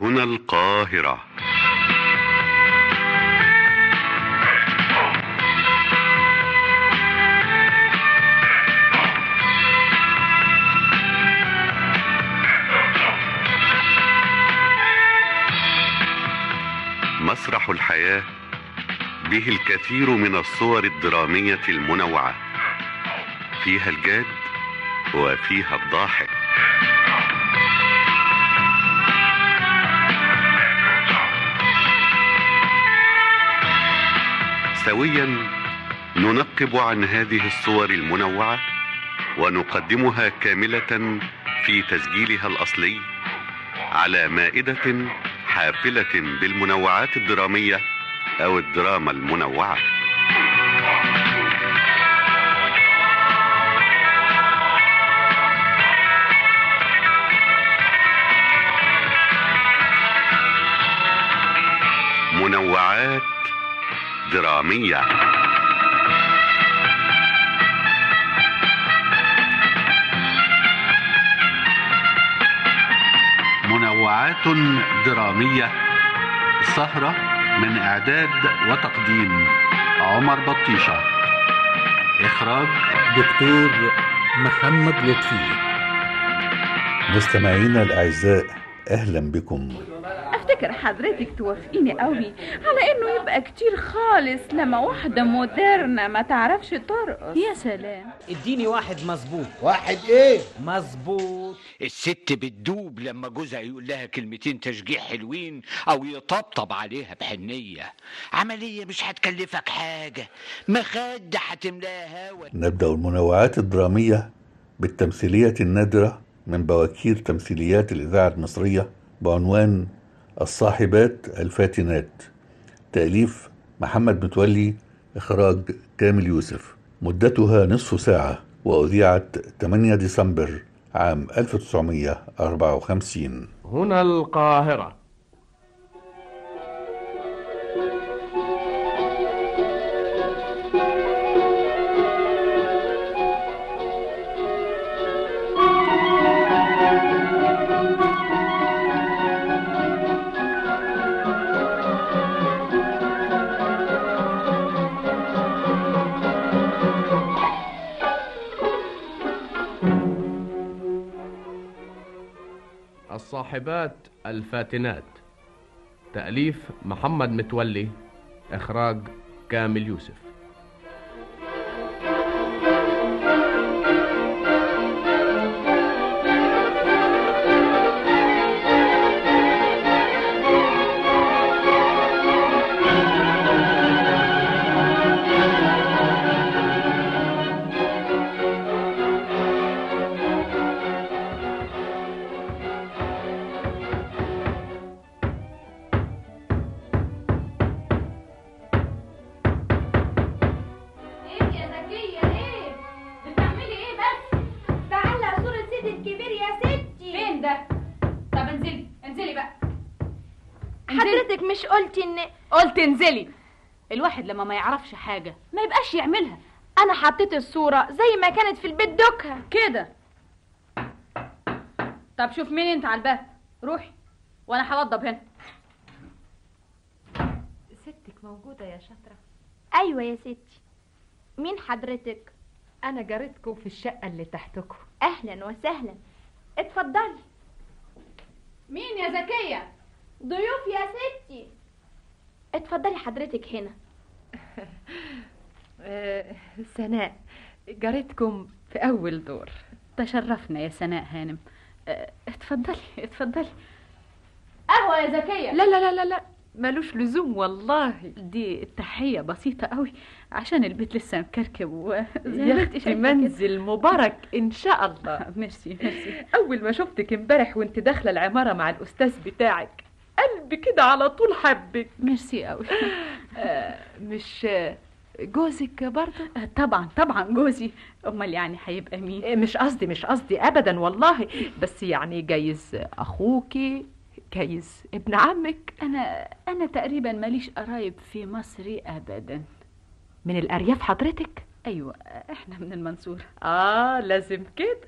هنا القاهرة مسرح الحياة به الكثير من الصور الدرامية المنوعة فيها الجاد وفيها الضاحك سويا ننقب عن هذه الصور المنوعة ونقدمها كاملة في تسجيلها الأصلي على مائدة حافلة بالمنوعات الدرامية أو الدراما المنوعة منوعات درامية منوعات درامية سهرة من إعداد وتقديم عمر بطيشة إخراج دكتور محمد لطفي مستمعينا الأعزاء أهلا بكم افتكر حضرتك توافقيني قوي على انه يبقى كتير خالص لما واحدة مودرنة ما تعرفش ترقص يا سلام اديني واحد مظبوط واحد ايه مظبوط الست بتدوب لما جوزها يقول لها كلمتين تشجيع حلوين او يطبطب عليها بحنيه عمليه مش هتكلفك حاجه مخده هتملاها هوا نبدأ المنوعات الدرامية بالتمثيلية النادرة من بواكير تمثيليات الإذاعة المصرية بعنوان الصاحبات الفاتنات تأليف محمد متولي إخراج كامل يوسف مدتها نصف ساعة وأذيعت 8 ديسمبر عام 1954 هنا القاهرة الصاحبات الفاتنات تأليف محمد متولي إخراج كامل يوسف ايه يا زكية ايه؟ بتعملي ايه بس؟ بعلق صورة سيدي الكبير يا ستي فين ده؟ طب انزلي انزلي بقى حضرتك مش قلتي ان قلت انزلي الواحد لما ما يعرفش حاجة ما يبقاش يعملها انا حطيت الصورة زي ما كانت في البيت دوكها كده طب شوف مين انت على الباب روحي وانا هوضب هنا ستك موجودة يا شاطرة ايوه يا ستي مين حضرتك؟ أنا جارتكم في الشقة اللي تحتكم اهلا وسهلا اتفضلي مين يا زكية ضيوف يا ستي اتفضلي حضرتك هنا آه سناء جارتكم في أول دور تشرفنا يا سناء هانم اه، اتفضلي اتفضلي قهوة يا زكية لا لا لا لا لا ملوش لزوم والله دي تحية بسيطة قوي عشان البيت لسه مكركب وزي يا ما انت اختي شايفة كده. منزل مبارك ان شاء الله ميرسي ميرسي اول ما شفتك امبارح وانت داخله العماره مع الاستاذ بتاعك قلبي كده على طول حبك ميرسي قوي آه مش آه، جوزك برضه اه، طبعا طبعا جوزي امال يعني هيبقى مين آه، مش قصدي مش قصدي ابدا والله بس يعني جايز اخوكي جايز ابن عمك انا انا تقريبا ماليش قرايب في مصر ابدا من الارياف حضرتك ايوه احنا من المنصورة اه لازم كده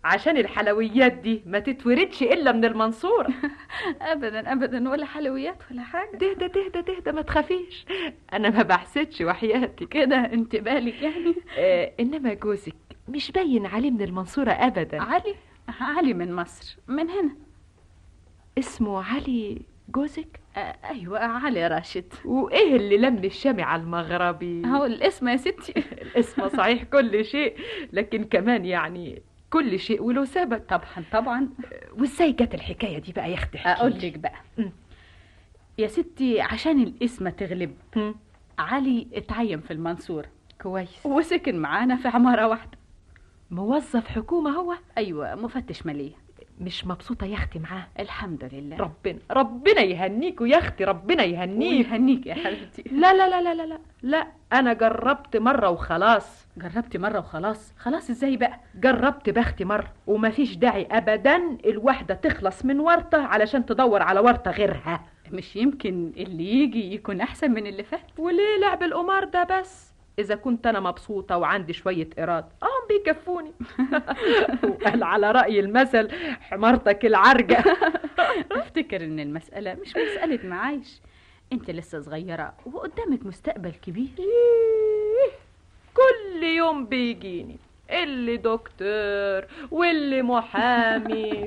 عشان الحلويات دي ما تتوردش الا من المنصوره ابدا ابدا ولا حلويات ولا حاجه تهدى تهدى تهدى ما تخافيش انا ما بحسدش وحياتك كده انت بالك يعني آه انما جوزك مش باين عليه من المنصوره ابدا علي علي من مصر من هنا اسمه علي جوزك آه ايوه علي راشد وايه اللي لم الشامي على المغربي هو الاسم يا ستي الاسم صحيح كل شيء لكن كمان يعني كل شيء وله سبب طبعا طبعا وازاي جت الحكايه دي بقى يا اختي احكي اقول لي. لك بقى م. يا ستي عشان الاسم تغلب هم، علي اتعين في المنصورة كويس وسكن معانا في عمارة واحدة موظف حكومه هو أيوة مفتش مالية مش مبسوطه يا اختي معاه الحمد لله ربنا ربنا يهنيكوا يا اختي ربنا يهنيك يهنيك يا حبيبتي لا لا لا لا لا لا لا انا جربت مره وخلاص جربتي مرة وخلاص خلاص ازاي بقى جربت بختي مرة ومفيش داعي أبدا الواحدة تخلص من ورطة علشان تدور على ورطة غيرها مش يمكن اللي يجي يكون أحسن من اللي فات وليه لعب القمار ده بس إذا كنت أنا مبسوطة وعندي شوية إيراد أهم بيكفوني وقال على رأي المثل حمارتك العرجة افتكر ان المسألة مش مسألة معايش انت لسه صغيرة وقدامك مستقبل كبير إيه، كل يوم بيجيني اللي دكتور واللي محامي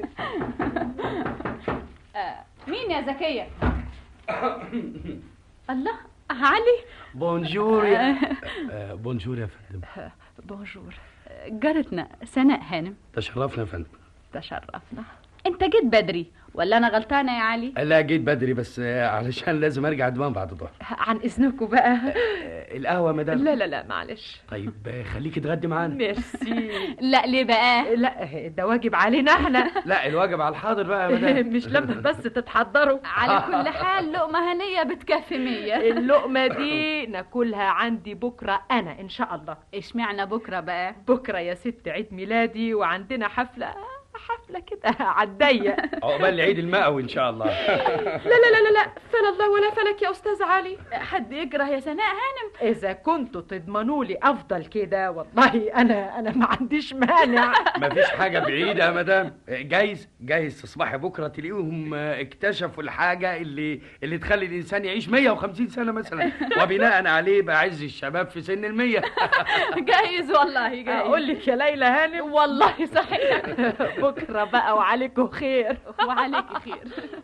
آه مين يا زكية الله علي بونجور يا آه، بونجور يا فندم بونجور جارتنا سناء هانم تشرفنا يا فندم تشرفنا انت جيت بدري ولا انا غلطانة يا علي لا جيت بدري بس آه، علشان لازم ارجع دمام بعد الظهر عن إذنكم بقى آه، القهوه يا مدام لا لا لا معلش طيب آه، خليكي تغدي معانا ميرسي لا ليه بقى لا ده واجب علينا احنا لا الواجب على الحاضر بقى يا مدام مش لما بس تتحضروا على كل حال لقمة هنية بتكفي مية اللقمة دي ناكلها عندي بكرة أنا إن شاء الله اشمعنى بكرة بقى بكرة يا ست عيد ميلادي وعندنا حفلة حفلة كده عالضيق عقبال العيد المئوي ان شاء الله لا لا لا لا لا فلا الله ولا فلك يا أستاذ علي حد يكره يا سناء هانم إذا كنتوا تضمنوا لي أفضل كده والله أنا أنا ما عنديش مانع مفيش حاجه بعيده يا مدام آه، جايز جايز تصبحي بكره تلاقيهم آه، اكتشفوا الحاجه اللي اللي تخلي الانسان يعيش 150 سنه مثلا وبناء عليه بقى عز الشباب في سن المية جايز والله جايز أقول لك يا ليلى هانم والله صحيح بكرة بقى وعليكم خير وعليك خير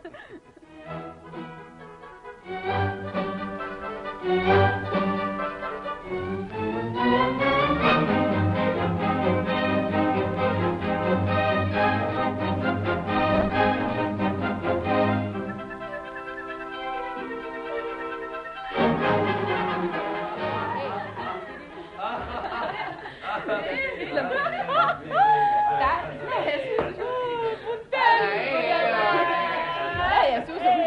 لا يا سوسو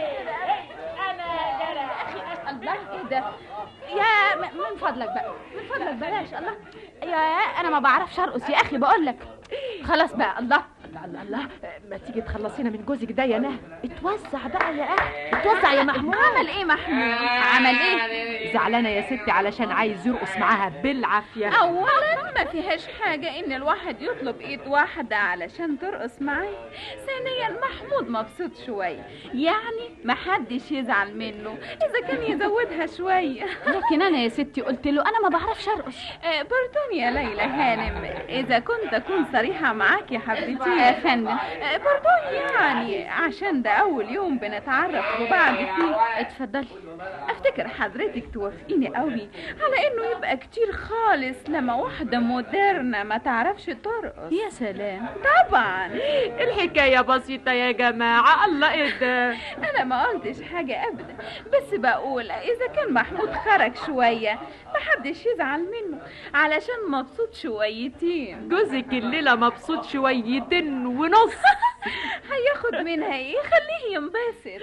الله ايه ده يا م- من فضلك بقى من فضلك بلاش الله يا انا ما بعرفش ارقص يا اخي بقول لك خلاص بقى الله الله الله الله ما تيجي تخلصينا من جوزك ده يا نهى اتوزع بقى يا اخي اتوزع يا محمود عمل ايه محمود عمل ايه زعلانه يا ستي علشان عايز يرقص معاها بالعافيه اولا ما فيهاش حاجه ان الواحد يطلب ايد واحده علشان ترقص معاه ثانيا محمود مبسوط شويه يعني ما حدش يزعل منه اذا كان يزودها شويه لكن انا يا ستي قلت له انا ما بعرفش ارقص بردون يا ليلى هانم اذا كنت اكون صريحه معاك يا حبيبتي يا فندم آه، بردون يعني عشان ده اول يوم بنتعرف وبعد فيه اتفضلي افتكر حضرتك توافقيني قوي على انه يبقى كتير خالص لما واحده مودرنه ما تعرفش ترقص يا سلام طبعا الحكايه بسيطه يا جماعه الله ايه ده انا ما قلتش حاجه ابدا بس بقول اذا كان محمود خرج شويه محدش يزعل منه علشان مبسوط شويتين جوزك الليله مبسوط شويتين ونص هياخد منها ايه خليه ينبسط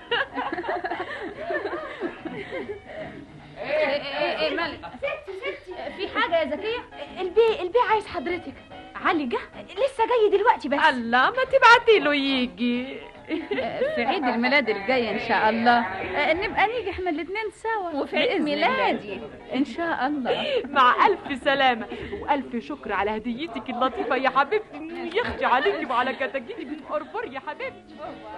ايه ايه ايه مالك ستي ستي في حاجه يا زكيه البي البي عايز حضرتك علي جه لسه جاي دلوقتي بس الله ما تبعتي له يجي في عيد الميلاد الجاي ان شاء الله آه، نبقى نيجي احنا الاثنين سوا وفي عيد بإذن ميلادي. الله. ان شاء الله مع ألف سلامة وألف شكر على هديتك اللطيفة يا حبيبتي يخشى عليكي وعلى كتاكيتك بتقربر يا حبيبتي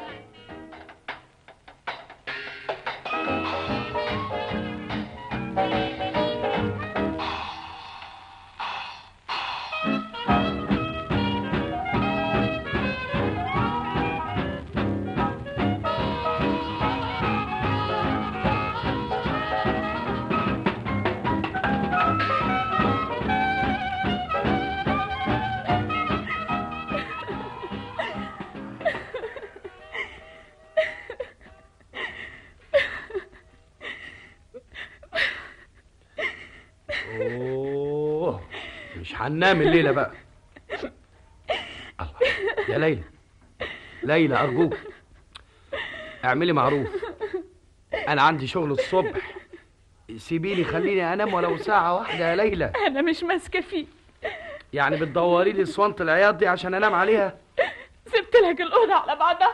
اوه مش هننام الليله بقى الله يا ليلى ليلى ارجوك اعملي معروف انا عندي شغل الصبح سيبيني خليني انام ولو ساعه واحده يا ليلى انا مش ماسكه فيه يعني بتدوري لي اسوانه العياط دي عشان انام عليها سبت لك الاوضه على بعضها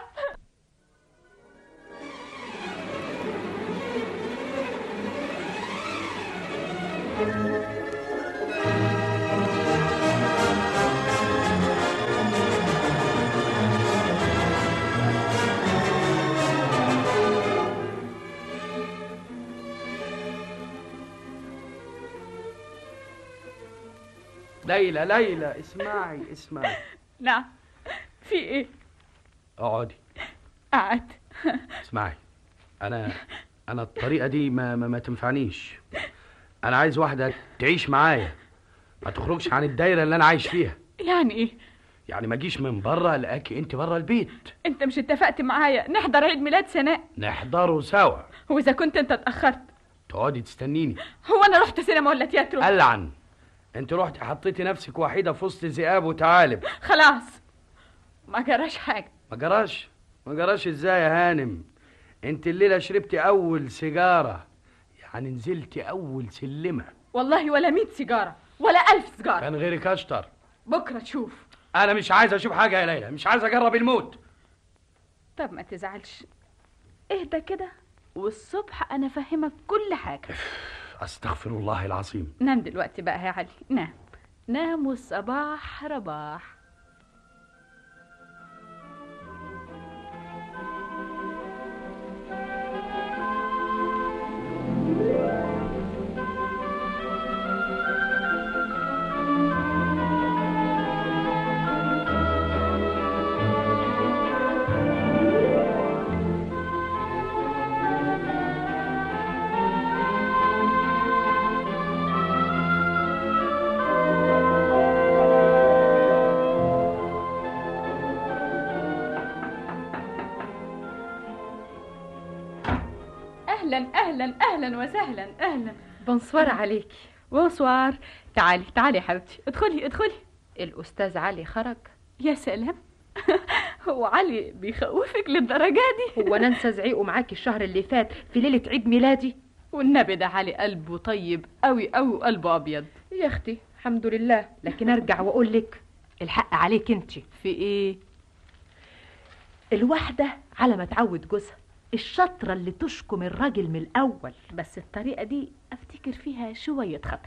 ليلى ليلى اسمعي اسمعي نعم في ايه اقعدي قعدت اسمعي انا انا الطريقه دي ما ما, ما تنفعنيش انا عايز واحده تعيش معايا ما تخرجش عن الدايره اللي انا عايش فيها يعني ايه يعني ما اجيش من بره الاقي انت بره البيت انت مش اتفقت معايا نحضر عيد ميلاد سناء نحضره سوا واذا كنت انت اتاخرت تقعدي تستنيني هو انا رحت سينما ولا تياترو ألعن انت رحت حطيتي نفسك وحيده في وسط ذئاب وثعالب خلاص ما جراش حاجه ما جراش ما جراش ازاي يا هانم انت الليله شربتي اول سيجاره يعني نزلتي اول سلمه والله ولا 100 سيجاره ولا ألف سيجاره كان غيرك اشطر بكره تشوف انا مش عايز اشوف حاجه يا ليلى مش عايز اجرب الموت طب ما تزعلش اهدى كده والصبح انا فهمك كل حاجه استغفر الله العظيم نام دلوقتي بقى يا علي نام نام والصباح رباح اهلا اهلا اهلا وسهلا اهلا بونسوار عليكي بونسوار تعالي تعالي يا حبيبتي ادخلي ادخلي الأستاذ علي خرج يا سلام هو علي بيخوفك للدرجه دي هو أنا أنسى زعيقه معاكي الشهر اللي فات في ليلة عيد ميلادي والنبي ده علي قلبه طيب قوي قوي وقلبه ابيض يا أختي الحمد لله لكن أرجع وأقول لك الحق عليك أنت في ايه الواحدة على ما تعود جوزها الشطرة اللي تشكم الراجل من الأول بس الطريقه دي افتكر فيها شويه خطر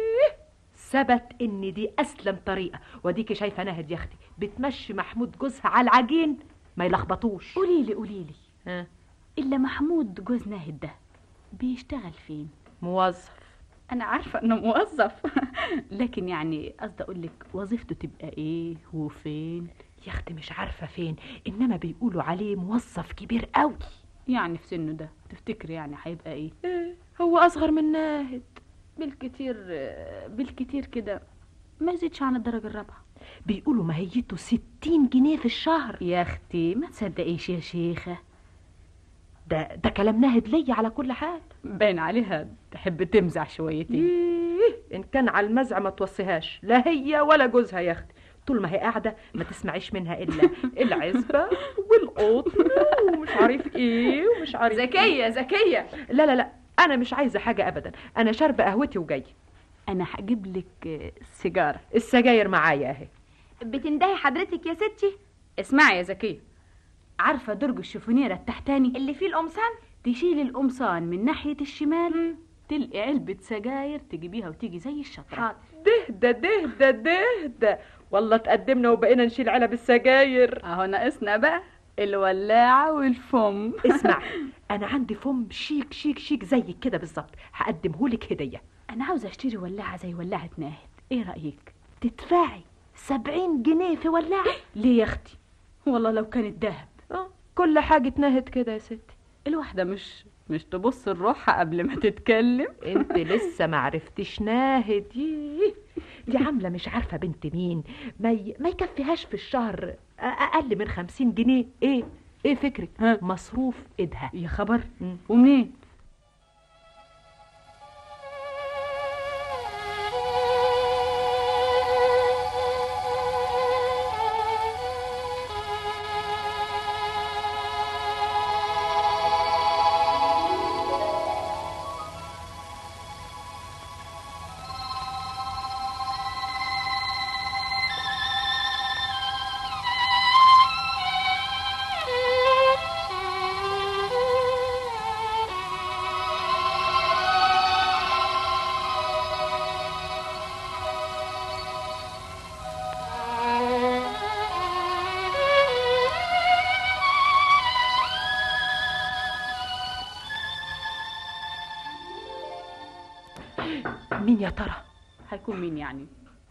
ثبت ان دي اسلم طريقه وديكي شايفه ناهد يا اختي بتمشي محمود جوزها على العجين ما يلخبطوش قولي لي قولي لي ها الا محمود جوز ناهد ده بيشتغل فين موظف انا عارفه انه موظف لكن يعني قصدي اقول لك وظيفته تبقى ايه وفين يا اختي مش عارفه فين انما بيقولوا عليه موظف كبير قوي يعني في سنه ده تفتكري يعني هيبقى ايه هو اصغر من ناهد بالكتير بالكتير كده ما يزيدش عن الدرجه الرابعه بيقولوا ماهيته ستين جنيه في الشهر يا اختي ما تصدقيش يا شيخه ده ده كلام ناهد ليا على كل حال باين عليها تحب تمزح شويتين إيه ان كان على المزع ما توصيهاش لا هي ولا جوزها يا اختي طول ما هي قاعده ما تسمعيش منها الا العزبه والقطن ومش عارف ايه ومش عارف ذكيه ذكيه لا لا لا انا مش عايزه حاجه ابدا انا شاربه قهوتي وجايه انا هجيب لك سيجاره السجاير معايا اهي بتندهي حضرتك يا ستي اسمعي يا زكيه عارفه درج الشوفونيره التحتاني اللي فيه القمصان تشيل القمصان من ناحيه الشمال تلقي علبه سجاير تجيبيها وتيجي زي الشطره حاضر دهدة دهدة دهدة والله تقدمنا وبقينا نشيل علب السجاير اهو ناقصنا بقى الولاعه والفم اسمع انا عندي فم شيك شيك شيك زيك كده بالظبط هقدمهولك هديه انا عاوزه اشتري ولاعه زي ولاعه ناهد ايه رايك تدفعي سبعين جنيه في ولاعه ليه يا اختي والله لو كانت دهب اه كل حاجه اتنهت كده يا ستي الواحده مش مش تبص لروحها قبل ما تتكلم انت لسه ما عرفتش ناهد ييه. دي عامله مش عارفه بنت مين ما ي... ما يكفيهاش في الشهر أ- اقل من خمسين جنيه ايه ايه فكرك ها. مصروف ايدها يا خبر مم. ومنين مين يا ترى هيكون مين يعني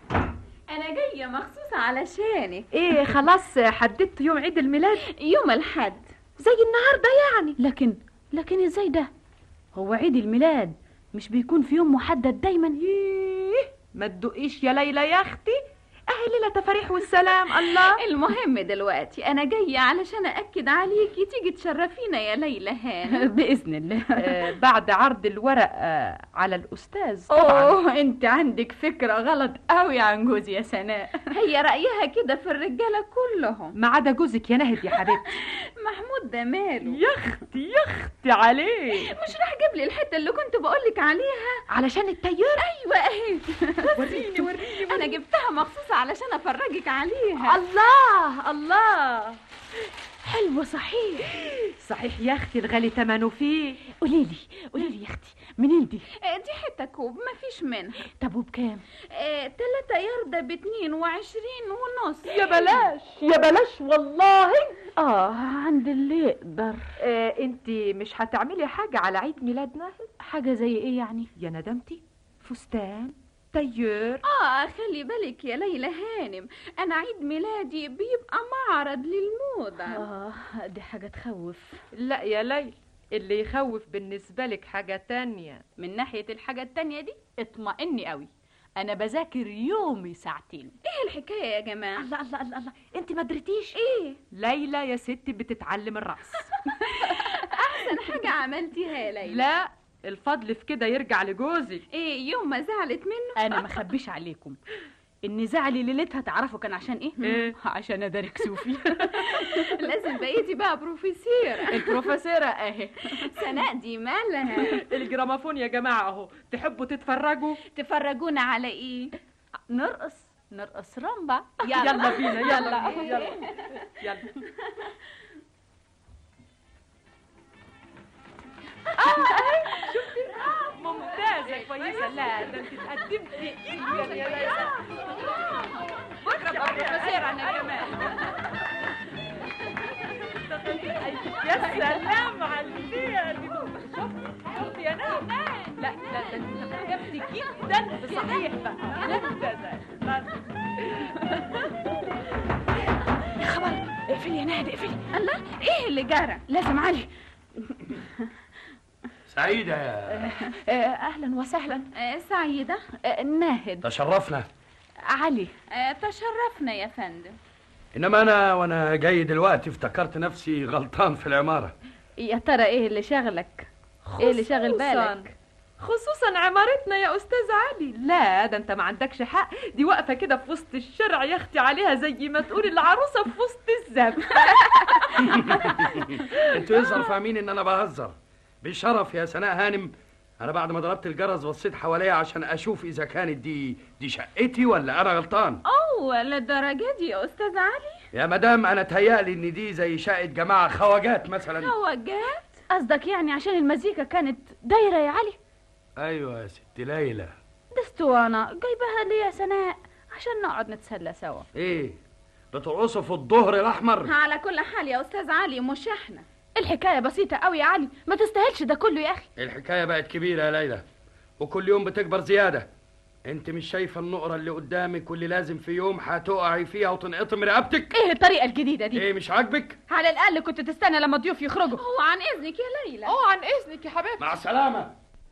انا جايه مخصوص علشانك ايه خلاص حددت يوم عيد الميلاد يوم الحد زي النهارده يعني لكن لكن ازاي ده هو عيد الميلاد مش بيكون في يوم محدد دايما ايه ما تدقيش يا ليلى يا اختي اهي ليله تفاريح والسلام الله المهم دلوقتي انا جايه علشان ااكد عليكي تيجي تشرفينا يا ليلى هانم باذن الله آه بعد عرض الورق آه على الاستاذ طبعا اوه انت عندك فكره غلط قوي عن جوزي يا سناء هي رايها كده في الرجاله كلهم ما عدا جوزك يا نهد يا حبيبتي محمود ده ماله يا اختي يا اختي عليه مش راح جاب لي الحته اللي كنت بقولك عليها علشان التيار ايوه اهي وريني وريني انا جبتها مخصوص علشان افرجك عليها الله الله حلوه صحيح صحيح يا اختي الغالي تمنه فيه قولي لي قولي لي يا اختي منين دي آه، دي حته كوب مفيش منها طب وبكام آه، تلاتة ياردة باتنين وعشرين ونص يا بلاش يا بلاش والله اه عند اللي يقدر آه انت مش هتعملي حاجه على عيد ميلاد ناهد حاجه زي ايه يعني يا ندمتي فستان تيار اه خلي بالك يا ليلى هانم انا عيد ميلادي بيبقى معرض للموضة اه دي حاجه تخوف لا يا ليل اللي يخوف بالنسبه لك حاجه تانية من ناحيه الحاجه التانية دي اطمئني قوي انا بذاكر يومي ساعتين ايه الحكاية يا جماعة الله الله الله الله انت ما دريتيش ايه ليلى يا ستي بتتعلم الرقص احسن حاجة عملتيها يا ليلى لا الفضل في كده يرجع لجوزك ايه يوم ما زعلت منه انا ما اخبيش عليكم ان زعلي ليلتها تعرفوا كان عشان ايه إيه؟ عشان ادارك كسوفي لازم بقيتي بقى بروفيسيرة البروفيسوره اهي سناء دي مالها الجرامافون يا جماعه اهو تحبوا تتفرجوا تفرجونا على ايه نرقص نرقص رامبا يلا بينا يلا يلا يلا ممتازة كويسة لا ده انت اتقدمتي جدا يا ليلى بكرة بقى بروفيسيرة انا كمان يا سلام على الفيا دي شوفي يا نعم لا لا ده انت اتقدمتي جدا بصحيح بقى ممتازة يا خبر اقفلي يا نهد اقفلي الله ايه اللي جرى لازم علي سعيدة آه، اهلا وسهلا آه، سعيدة آه، ناهد تشرفنا علي آه، تشرفنا يا فندم انما انا وانا جاي دلوقتي افتكرت نفسي غلطان في العمارة يا ترى ايه اللي شغلك ايه اللي شاغل خصوصاً- بالك خصوصا عمارتنا يا استاذ علي لا ده انت ما عندكش حق دي واقفه كده في وسط الشارع يا اختي عليها زي ما تقول العروسه في وسط الزفه انتوا يظهر فاهمين ان انا بهزر بشرف يا سناء هانم انا بعد ما ضربت الجرس بصيت حواليا عشان اشوف اذا كانت دي دي شقتي ولا انا غلطان اوه للدرجة دي يا استاذ علي يا مدام انا تهيألي ان دي زي شقه جماعه خواجات مثلا خواجات قصدك يعني عشان المزيكا كانت دايره يا علي ايوه يا ست ليلى ده اسطوانه جايبها لي يا سناء عشان نقعد نتسلى سوا ايه بترقصوا في الظهر الاحمر على كل حال يا استاذ علي مش احنا الحكايه بسيطه قوي يا علي ما تستاهلش ده كله يا اخي الحكايه بقت كبيره يا ليلى وكل يوم بتكبر زياده انت مش شايفه النقره اللي قدامك واللي لازم في يوم هتقعي فيها وتنقطم رقبتك ايه الطريقه الجديده دي ايه مش عاجبك على الاقل كنت تستنى لما الضيوف يخرجوا هو عن اذنك يا ليلى اه عن اذنك يا حبيبتي مع السلامه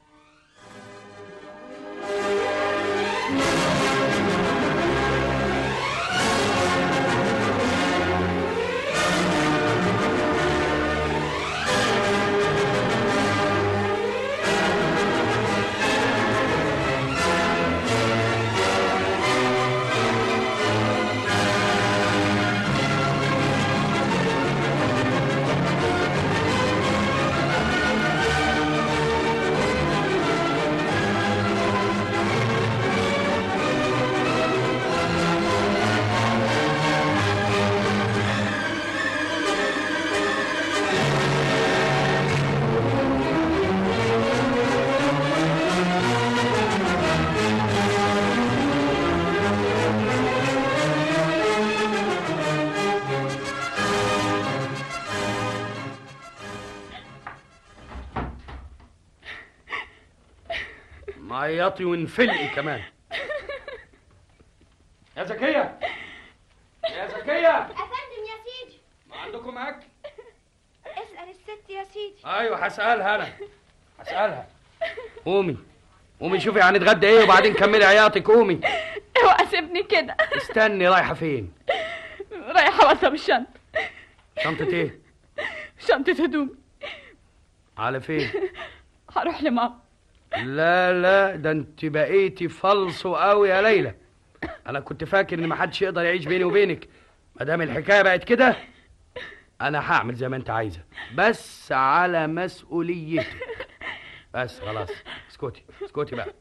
معيطي وانفلقي كمان يا زكيه يا زكيه افندم يا سيدي ما عندكم اكل اسال الست يا سيدي ايوه هسالها انا هسالها قومي قومي شوفي هنتغدى ايه وبعدين كملي عياطك قومي اوعى سيبني كده استني رايحه فين رايحه اوضب الشنطه شنطه ايه شنطه هدوم على فين هروح لماما لا لا ده انت بقيتي فلصو قوي يا ليلى انا كنت فاكر ان محدش يقدر يعيش بيني وبينك ما دام الحكايه بقت كده انا هعمل زي ما انت عايزه بس على مسؤوليتك بس خلاص اسكتي اسكتي بقى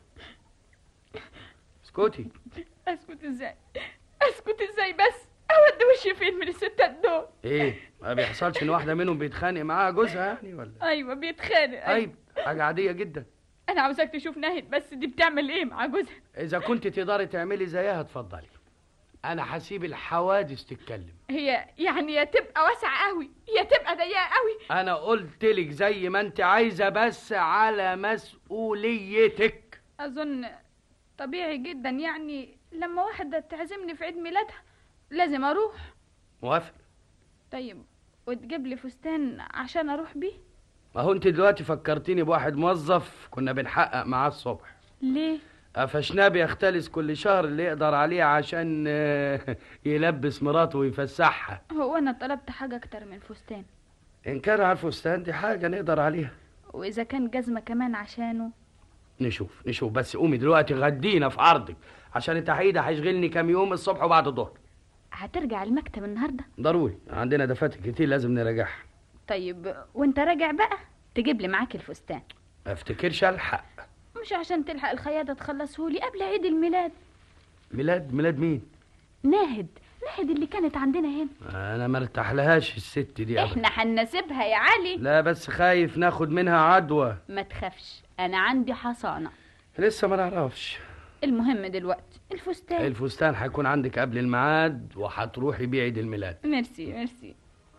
اسكتي اسكت ازاي اسكت ازاي بس اود وشي فين من الستات دول ايه ما بيحصلش ان واحده منهم بيتخانق معاها جوزها يعني ولا ايوه بيتخانق طيب حاجه عاديه جدا انا عاوزاك تشوف ناهد بس دي بتعمل ايه مع جوزها اذا كنت تقدري تعملي زيها اتفضلي انا هسيب الحوادث تتكلم هي يعني يا تبقى واسعه قوي يا تبقى ضيقه قوي انا قلت لك زي ما انت عايزه بس على مسؤوليتك اظن طبيعي جدا يعني لما واحده تعزمني في عيد ميلادها لازم اروح موافق طيب وتجيب لي فستان عشان اروح بيه ما هو انت دلوقتي فكرتيني بواحد موظف كنا بنحقق معاه الصبح ليه قفشناه بيختلس كل شهر اللي يقدر عليه عشان آه، يلبس مراته ويفسحها هو انا طلبت حاجه اكتر من فستان ان كان على الفستان دي حاجه نقدر عليها واذا كان جزمه كمان عشانه نشوف نشوف بس قومي دلوقتي غدينا في عرضك عشان التحقيق ده هيشغلني كام يوم الصبح وبعد الظهر هترجع المكتب النهارده ضروري عندنا دفاتر كتير لازم نراجعها طيب وانت راجع بقى تجيب لي معاك الفستان ما افتكرش الحق مش عشان تلحق الخياطه تخلصهولي قبل عيد الميلاد ميلاد ميلاد مين ناهد ناهد اللي كانت عندنا هنا انا ما ارتاحلهاش الست دي ابدا احنا هنناسبها يا علي لا بس خايف ناخد منها عدوى ما تخافش انا عندي حصانه لسه ما نعرفش المهم دلوقتي الفستان الفستان هيكون عندك قبل الميعاد وهتروحي بيه عيد الميلاد ميرسي ميرسي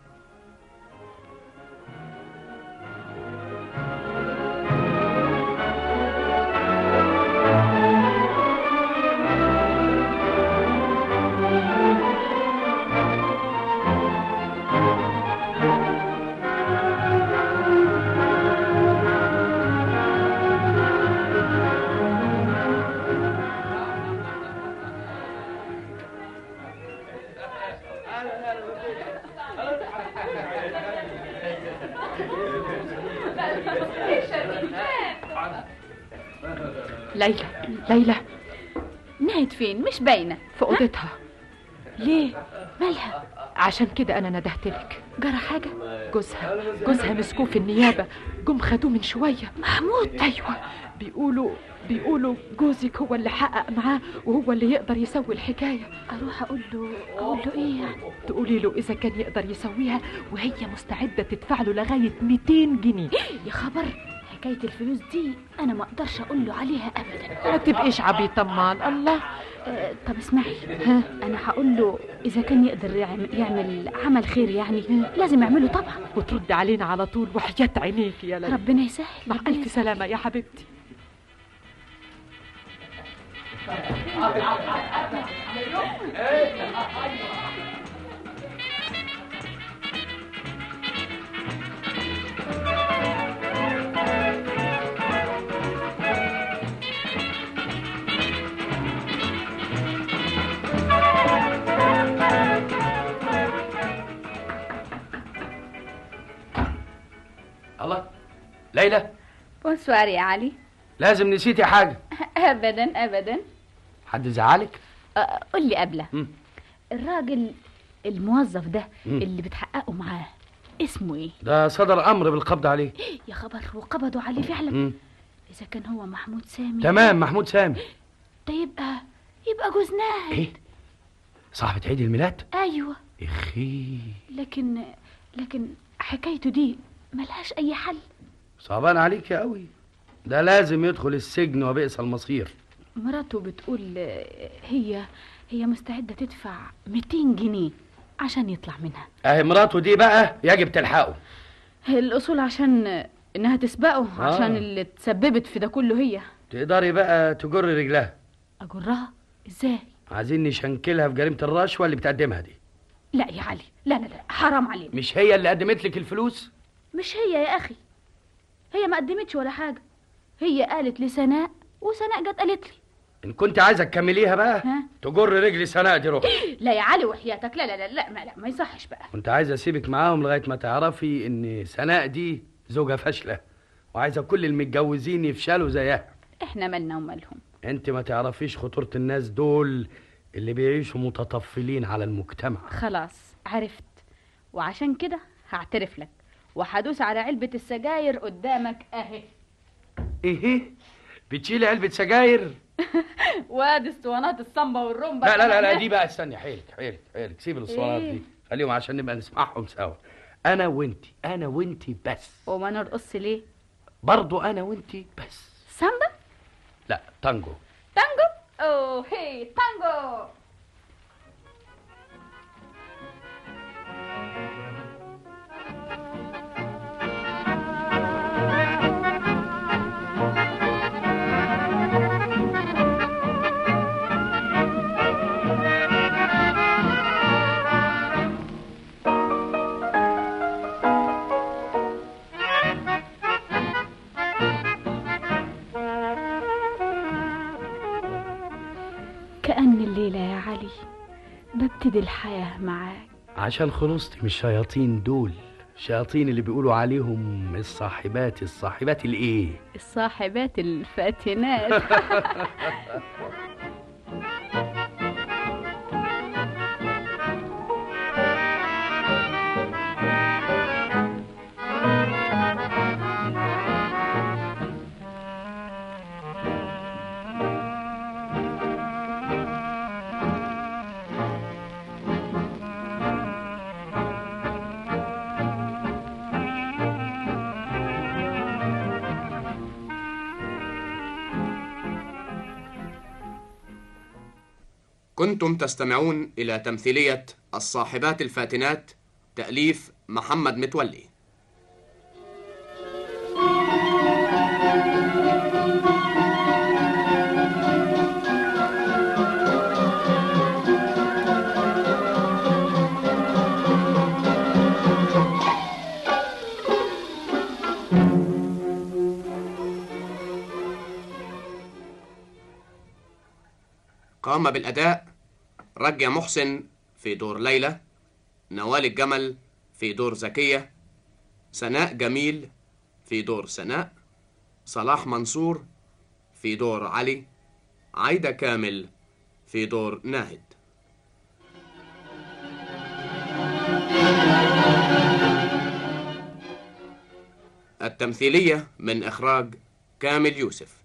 ليلى ليلى نهد فين مش باينه في اوضتها ليه مالها عشان كده انا ندهت لك جرى حاجة جوزها جوزها مسكوه في النيابة جم خدوه من شوية محمود ايوه بيقولوا بيقولوا جوزك هو اللي حقق معاه وهو اللي يقدر يسوي الحكاية اروح اقول له اقول له ايه يعني تقولي له إذا كان يقدر يسويها وهي مستعدة تدفع له لغاية 200 جنيه يا خبر حكاية الفلوس دي انا ما اقدرش اقول له عليها ابدا ما تبقيش عبيط طمان الله آه، طب اسمعي ها انا هقول له اذا كان يقدر يعمل, يعمل عمل خير يعني لازم يعمله طبعا وترد علينا على طول وحياة عينيك يا ليلى ربنا يسهل مع ربنا ألف سلامة يا حبيبتي الله ليلى بونسوار يا علي لازم نسيتي حاجه ابدا ابدا حد زعلك آه، قول لي قبله مم. الراجل الموظف ده مم. اللي بتحققوا معاه اسمه ايه ده صدر امر بالقبض عليه يا خبر وقبضوا عليه فعلا مم. اذا كان هو محمود سامي تمام محمود سامي ده يبقى يبقى جوز ناهد ايه صاحبة عيد الميلاد ايوه اخي لكن لكن حكايته دي ملهاش اي حل صعبان عليك يا قوي ده لازم يدخل السجن وبئس المصير مراته بتقول آه، هي هي مستعدة تدفع 200 جنيه عشان يطلع منها اهي مراته دي بقى يجب تلحقه الأصول عشان إنها تسبقه آه. عشان اللي تسببت في ده كله هي تقدري بقى تجر رجلها أجرها إزاي؟ عايزين نشنكلها في جريمة الرشوة اللي بتقدمها دي لا يا علي لا لا لا حرام علينا مش هي اللي قدمت لك الفلوس مش هي يا أخي هي ما قدمتش ولا حاجة هي قالت لسناء وسناء جت قالت لي ان كنت عايزة تكمليها بقى ها؟ تجر رجلي سناء دي روح لا يا علي وحياتك لا لا لا لا ما, لا ما يصحش بقى كنت عايز اسيبك معاهم لغاية ما تعرفي ان سناء دي زوجة فاشلة وعايزة كل المتجوزين يفشلوا زيها احنا مالنا ومالهم انت ما تعرفيش خطورة الناس دول اللي بيعيشوا متطفلين على المجتمع خلاص عرفت وعشان كده هعترف لك وهدوس على علبة السجاير قدامك اهي ايه بتشيلي علبة سجاير وادي اسطوانات الصمبا والرمبا لا لا لا, لا دي بقى استني حيلك حيلك حيلك سيب الاسطوانات إيه؟ دي خليهم عشان نبقى نسمعهم سوا انا وانتي انا وانتي بس وما نرقص ليه برضو انا وانتي بس سامبا لا تانجو تانجو اوه هي تانجو كأن الليلة يا علي ببتدي الحياة معاك عشان خلصتي من الشياطين دول الشياطين اللي بيقولوا عليهم الصاحبات الصاحبات الايه الصاحبات الفاتنات كنتم تستمعون إلى تمثيلية الصاحبات الفاتنات تأليف محمد متولي قام بالأداء رجع محسن في دور ليلى نوال الجمل في دور زكية سناء جميل في دور سناء صلاح منصور في دور علي عايدة كامل في دور ناهد التمثيلية من إخراج كامل يوسف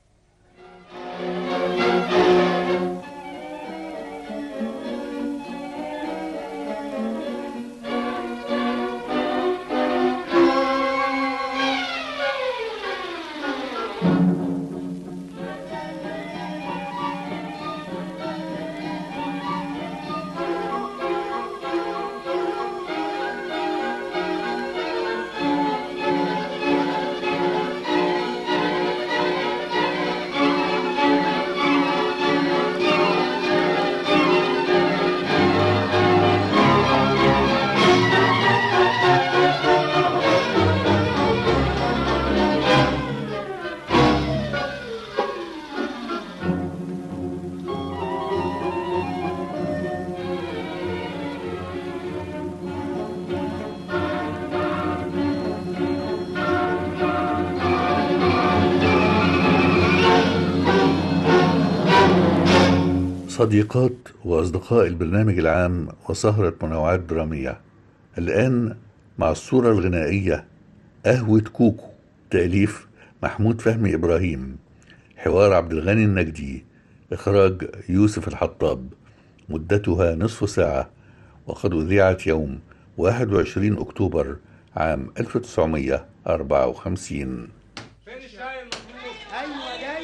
صديقات وأصدقاء البرنامج العام وسهرة منوعات درامية الآن مع الصورة الغنائية قهوة كوكو تأليف محمود فهمي إبراهيم حوار عبد الغني النجدي إخراج يوسف الحطاب مدتها نصف ساعة وقد أذيعت يوم 21 أكتوبر عام 1954 ايوه جاي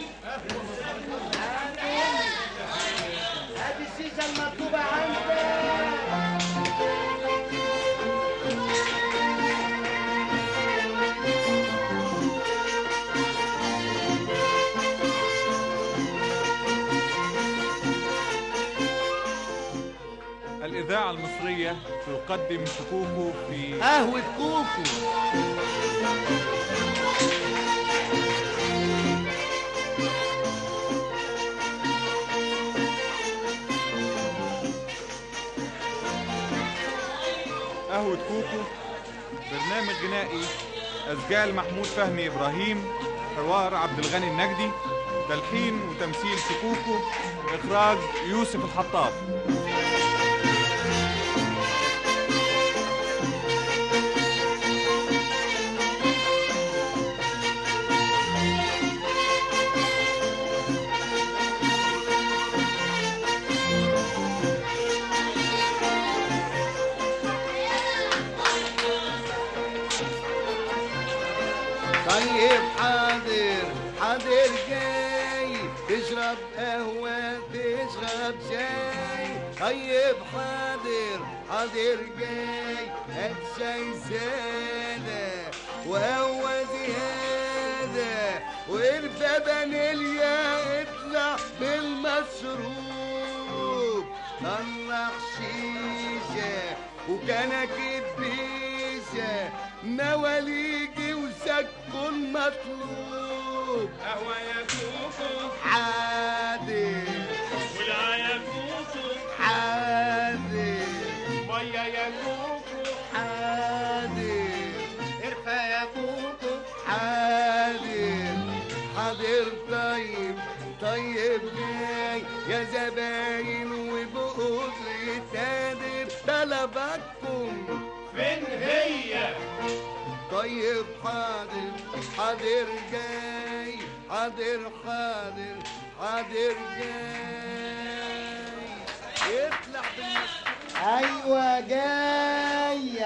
هات السيسه المطلوبه عندك الإذاعة المصرية تقدم شكوكو في قهوه كوكو قهوة كوكو برنامج غنائي أسجال محمود فهمي إبراهيم حوار عبد الغني النجدي تلحين وتمثيل شكوكو إخراج يوسف الحطاب طيب حاضر حاضر جاي تشرب قهوة تشرب شاي طيب حاضر حاضر جاي هات شاي سادة وقهوة زيادة وقرفة فانيليا اطلع بالمشروب طلع شيشة وكنكة بيشة مواليجي وسكن مطلوب قهوة يا كوكو حاضر ولا يا كوكو حاضر مية يا كوكو حاضر قرفة يا كوكو حاضر حاضر طيب طيب جاي يا زباين وبقول تادر طلباتكم فين هي طيب حاضر حاضر جاي حاضر حاضر حاضر جاي يطلع بالمسرح ايوه جاي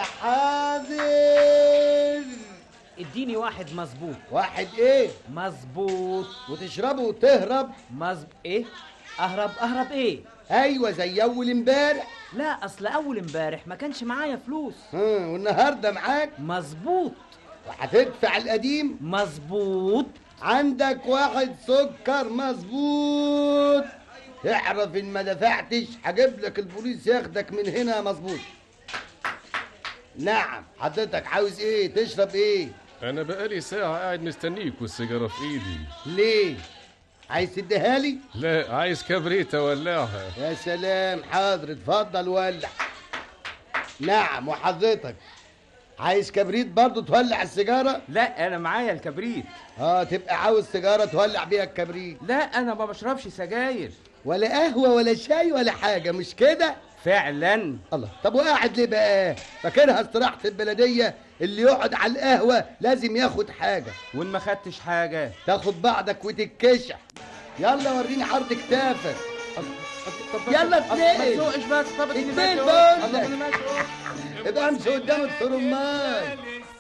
حاضر اديني واحد مظبوط واحد ايه مظبوط وتشربه وتهرب مظب ايه اهرب اهرب ايه ايوه زي اول امبارح لا اصل اول امبارح ما كانش معايا فلوس ها والنهارده معاك مظبوط وهتدفع القديم مظبوط عندك واحد سكر مظبوط اعرف ان ما دفعتش هجيب لك البوليس ياخدك من هنا مظبوط نعم حضرتك عاوز ايه تشرب ايه أنا بقالي ساعة قاعد مستنيك والسيجارة في إيدي ليه عايز تديها لي لا عايز كبريتة ولعها يا سلام حاضر اتفضل ولع نعم وحضرتك عايز كبريت برضه تولع السيجاره لا انا معايا الكبريت اه تبقى عاوز سيجاره تولع بيها الكبريت لا انا ما بشربش سجاير ولا قهوه ولا شاي ولا حاجه مش كده فعلا الله طب وقاعد ليه بقى فاكرها استراحه البلديه اللي يقعد على القهوة لازم ياخد حاجة وان ما خدتش حاجة تاخد بعضك وتتكشح يلا وريني عرض كتافك يلا ما اتنين تسوقش بس طب اديني اتنين ماشي بقول اهو. الله لك. اديني ماشي اهو. ابقى امشي قدام الترمات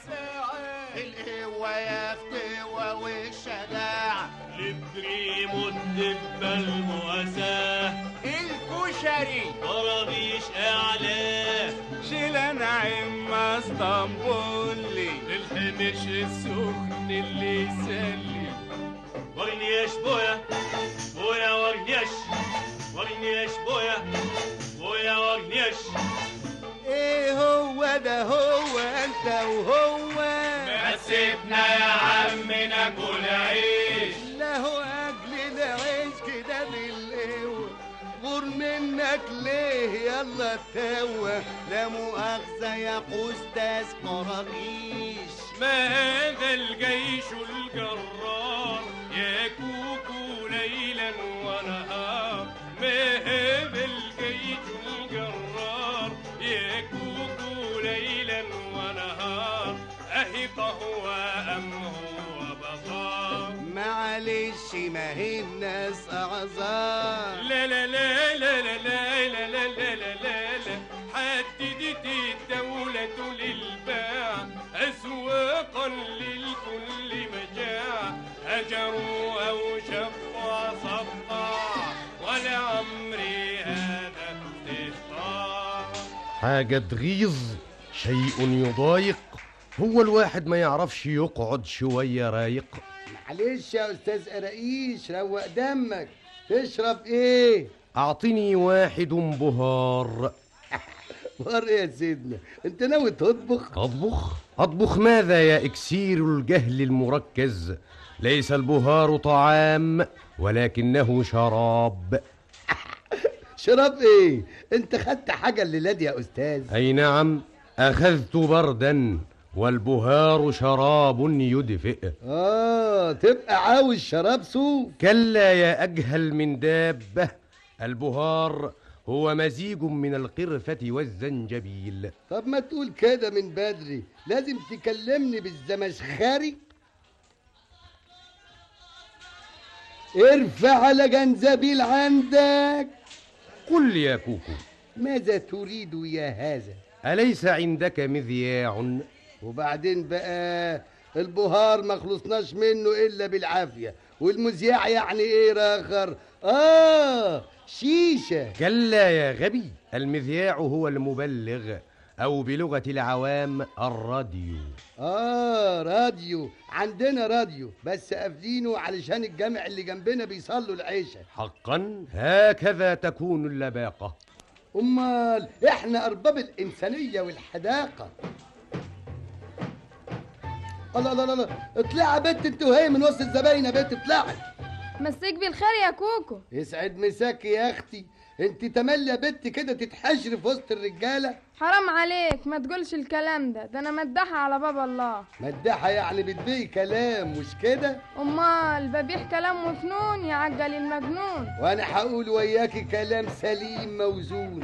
القوة يا فتوى والشجاعة البريم والدبة المؤساة الكشري طرابيش اعلاه شيل نعيم اسطنبولي الحمش السخن اللي يسلي ورنيش بويا بويا ورنيش ورنيش بويا بويا ورنيش ايه هو ده هو انت وهو ما سيبنا يا عم ناكل عيش لا هو اجل العيش كده بالقوة غور منك ليه يلا توا لا مؤاخذة يا أستاذ قراقيش ما هذا الجيش الجرار يا كوكو ليلا ونهار ما هذا الجيش الجرار يا كوكو ليلا ونهار أهي قهوة أم هو بصار معلش ما هي الناس أعذار لا لا لا لا لا لا لا لا لا لا لا لا حددت الدولة للباع أسواقا للكل مجاع هجروا أو شقوا صفا ولعمري هذا استهتار حاجة تغيظ شيء يضايق هو الواحد ما يعرفش يقعد شوية رايق معلش يا أستاذ قراقيش روق دمك تشرب إيه؟ أعطني واحد بهار بهار إيه يا سيدنا؟ أنت ناوي تطبخ؟ أطبخ؟ أطبخ ماذا يا إكسير الجهل المركز ليس البهار طعام ولكنه شراب شراب إيه؟ أنت خدت حاجة الليلة دي يا أستاذ أي نعم أخذت بردا والبهار شراب يدفئ آه تبقى عاوز شراب صوف كلا يا أجهل من دابة البهار هو مزيج من القرفة والزنجبيل طب ما تقول كده من بدري لازم تكلمني بالزمشخاري ارفع على جنزبيل عندك قل يا كوكو ماذا تريد يا هذا أليس عندك مذياع وبعدين بقى البهار ما خلصناش منه الا بالعافيه والمذياع يعني ايه راخر اه شيشه كلا يا غبي المذياع هو المبلغ أو بلغة العوام الراديو اه راديو عندنا راديو بس قافلينه علشان الجامع اللي جنبنا بيصلوا العشاء حقا هكذا تكون اللباقة امال احنا ارباب الانسانيه والحداقه الله الله الله اطلعي يا بنت انت وهي من وسط الزباين يا بنت اطلعي مسيك بالخير يا كوكو يسعد مساكي يا اختي انت تملي يا بنت كده تتحشري في وسط الرجاله حرام عليك ما تقولش الكلام ده ده انا مدحة على باب الله مداحه يعني بتبيعي كلام مش كده امال ببيح كلام وفنون يعجل المجنون وانا هقول وياكي كلام سليم موزون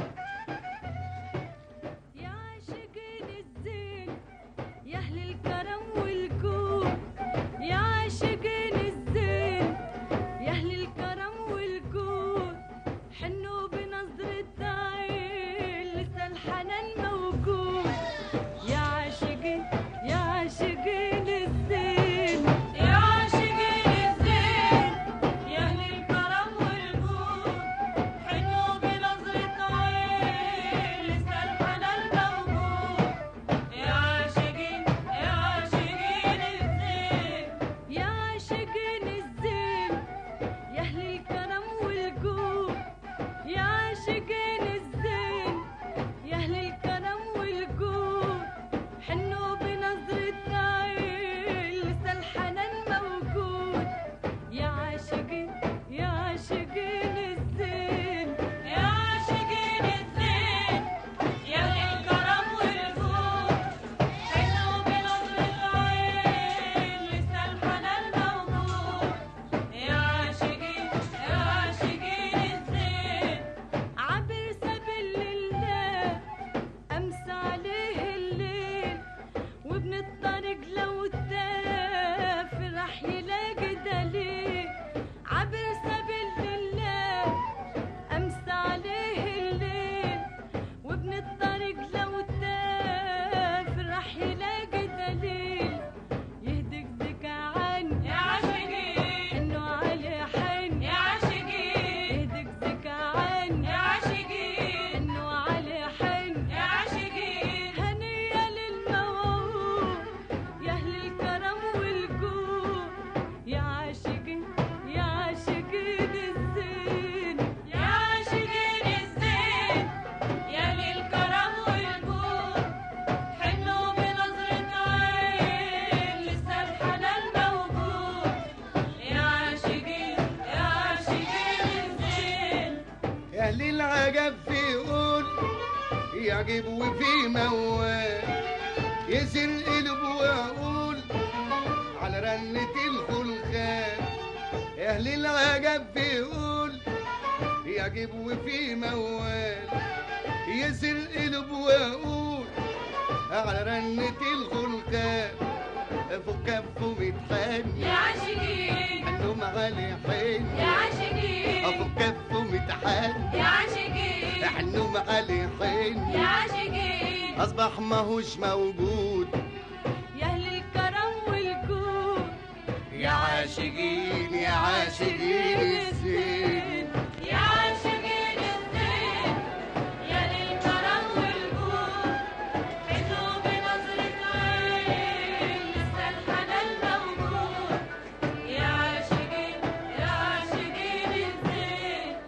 يا أهل الكرم والجود يا عاشقين الزين يا أهل الكرم والجود حنوا بنظرة عين لسه الحنان موجود يا عاشقين يا عاشقين الزين يا عاشقين الزين يا أهل الكرم والجود حنوا بنظرة عين لسه الحنان موجود يا عاشقين يا عاشقين الزين يا عاشقين الزين يا أهل الكرم والجود يا عاشقين الزين يا أهل الكرم والجود حنوا بنظرة عين يعجب وفي موال يسر قلب واقول على رنة الخلخال اهل العجب بيقول يعجب وفي موال يسر قلب واقول على رنة الخلخال فوق كفه متحني يا عاشقين حنهم علي حين يا عاشقين فوق كفه متحني يا عاشقين حنهم علي حين يا عاشقين أصبح ماهوش موجود يا أهل الكرم والجود يا عاشقين يا عاشقين الزين يا عاشقين الزين يا للكرم والجود حلو بنظرة عين لسه الحنان موجود يا عاشقين يا عاشقين الزين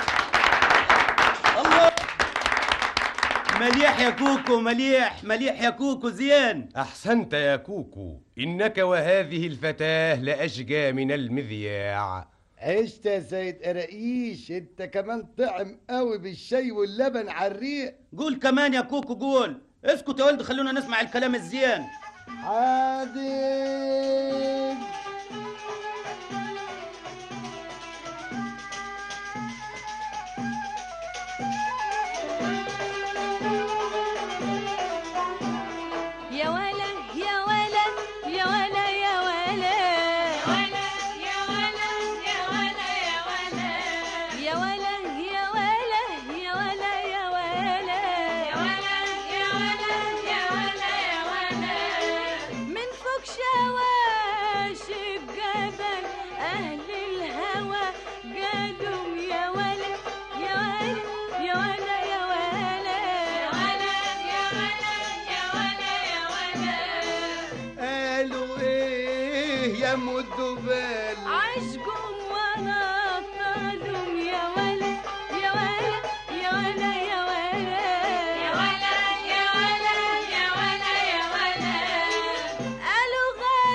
الله مليح يا كوكو مليح مليح يا كوكو زين أحسنت يا كوكو إنك وهذه الفتاة لأشقى من المذياع عشت يا سيد قراقيش انت كمان طعم قوي بالشاي واللبن على الريق قول كمان يا كوكو قول اسكت يا ولد خلونا نسمع الكلام الزين عادل يا ولا يا ولا يا ولا يا ولا يا ولا يا ولا يا ولا يا ولا يا ولا يا ولا يا ولا يا ولا يا ولا يا ولا يا ولا من فوق شواش الجبل اهل الهوى قالوا يا ولا يا ولا يا ولا يا ولا يا ولا يا ولا يا ولا يا ولا قالوا ايه يا مدبال عشقهم وانا طالهم يا ولا يا ولا يا ولا يا ولا يا ولا يا ولا يا ولا يا ولا قالوا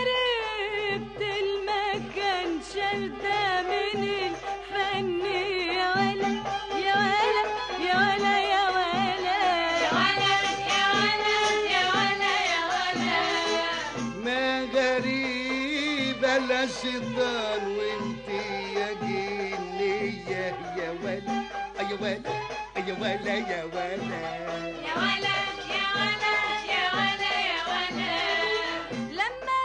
غريبة المكان شردة من الفن يا ولا يا ولا يا ولا يا ولا يا ولا يا ولا يا ولا يا ولا ما غريبة لا شيطان وانت يا جنية يا ولا يا ولا يا ولا يا ولا يا ولا يا ولا يا ولا يا ولا لما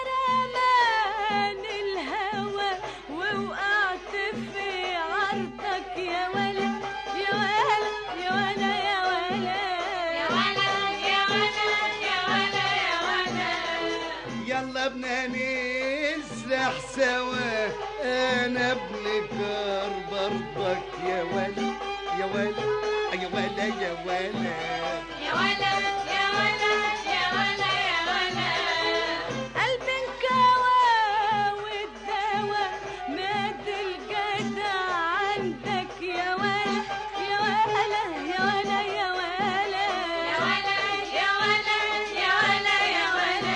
رماني الهوى ووقعت في عرضك يا ولا يا ولا يا ولا يا ولا يا ولا يا ولا يا ولا يا ولا يلا بنا نسرح سوا انا ابن كار برضك يا ولا يا ولا يا ولا يا ولا يا ولا يا ولا يا ولا يا ولا قلب انكوى والدوا مات الجدع عندك يا ولا يا ولا يا ولا يا ولا يا ولا يا ولا يا ولا يا ولا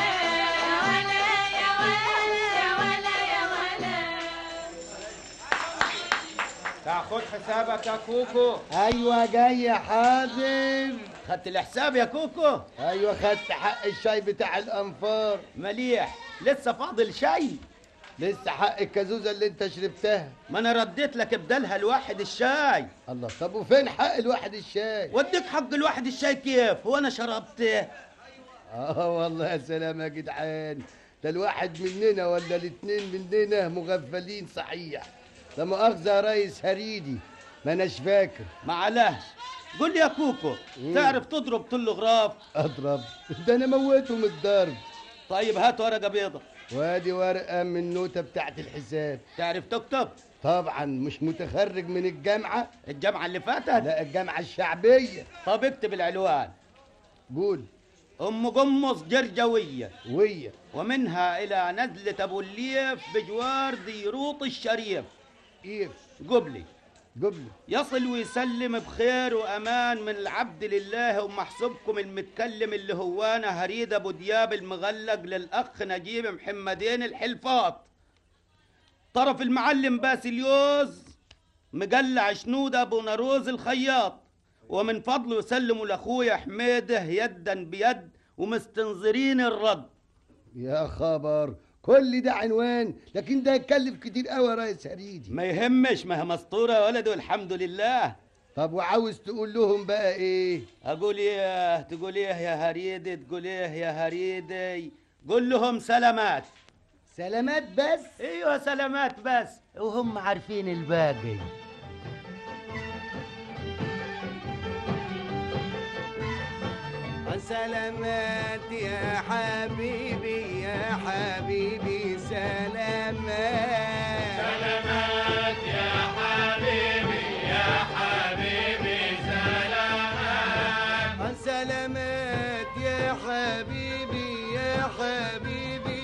يا ولا يا ولا يا ولا يا ولا تاخد حسابك يا كوكو ايوه جاي حاضر خدت الحساب يا كوكو ايوه خدت حق الشاي بتاع الانفار مليح لسه فاضل شاي لسه حق الكازوزه اللي انت شربتها ما انا رديت لك بدلها الواحد الشاي الله طب وفين حق الواحد الشاي وديك حق الواحد الشاي كيف وانا شربته اه والله يا سلام يا جدعان ده الواحد مننا ولا الاتنين مننا مغفلين صحيح لا مؤاخذة يا ريس هريدي ما اناش فاكر معلش قول لي يا كوكو تعرف تضرب طل غراف اضرب ده انا موته من الضرب طيب هات ورقه بيضة وادي ورقة من النوتة بتاعت الحساب تعرف تكتب طبعا مش متخرج من الجامعة الجامعة اللي فاتت لا الجامعة الشعبية طب اكتب العنوان قول ام قمص جرجوية ويا ومنها الى نزلة ابو الليف بجوار ديروط الشريف كيف قبلي قبل يصل ويسلم بخير وامان من العبد لله ومحسوبكم المتكلم اللي هو انا هريد ابو دياب المغلق للاخ نجيب محمدين الحلفاط طرف المعلم باسليوز مقلع شنود ابو نروز الخياط ومن فضله يسلموا لاخويا حميده يدا بيد ومستنظرين الرد يا خبر كل ده عنوان لكن ده يتكلف كتير قوي يا ريس هريدي ما يهمش ما هي مسطوره يا ولد والحمد لله طب وعاوز تقول لهم بقى ايه اقول ايه تقول ايه يا هريدي تقول ايه يا هريدي قول لهم سلامات سلامات بس ايوه سلامات بس وهم عارفين الباقي سلامات يا حبيبي يا حبيبي سلامات سلامات يا حبيبي يا حبيبي سلامات سلامات يا حبيبي يا حبيبي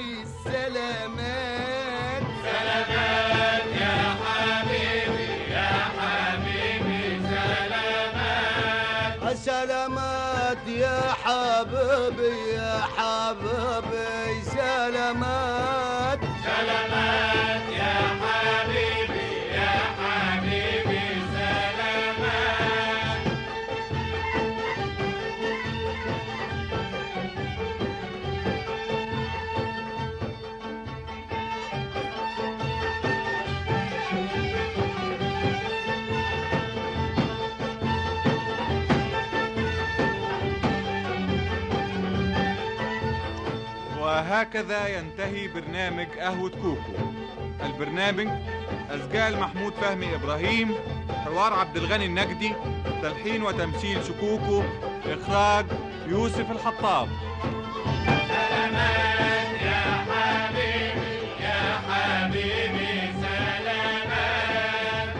سلامات سلامات يا حبيبي يا حبيبي سلامات سلامات يا حبيبي يا حبيبي سلامات سلامات يا حبيبي يا حبيبي سلامات وهكذا ينتهي برنامج قهوة كوكو البرنامج أسجال محمود فهمي إبراهيم حوار عبد الغني النجدي تلحين وتمثيل شكوكو إخراج يوسف الحطاب سلامات يا حبيبي يا حبيبي سلامات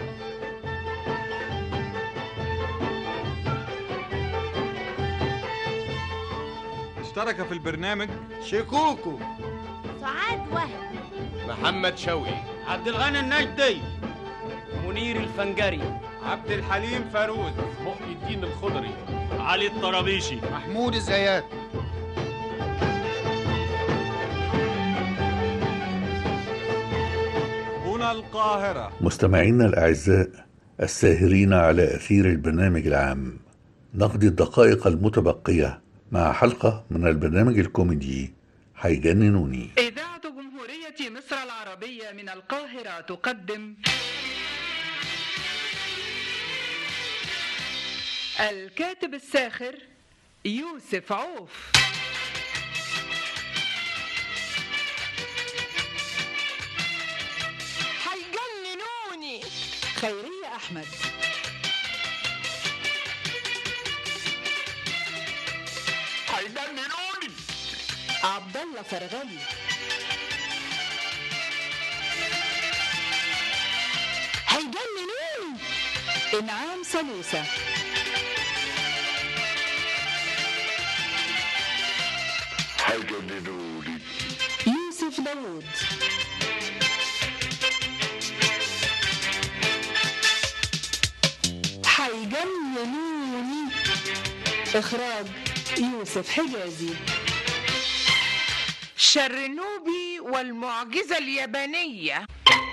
اشترك في البرنامج شكوكو سعاد وهب محمد شوقي عبد الغني النجدي منير الفنجري عبد الحليم فاروز محي الدين الخضري علي الطرابيشي محمود الزيات هنا القاهرة مستمعينا الأعزاء الساهرين على أثير البرنامج العام نقضي الدقائق المتبقية مع حلقة من البرنامج الكوميدي هيجننوني إذاعة جمهورية مصر العربية من القاهرة تقدم الكاتب الساخر يوسف عوف هيجننوني خيرية أحمد هيجننوني عبد الله فرغلي هيجننوني إنعام سلوسة هيجننوني يوسف داوود هيجننوني إخراج يوسف حجازي شرنوبي والمعجزة اليابانية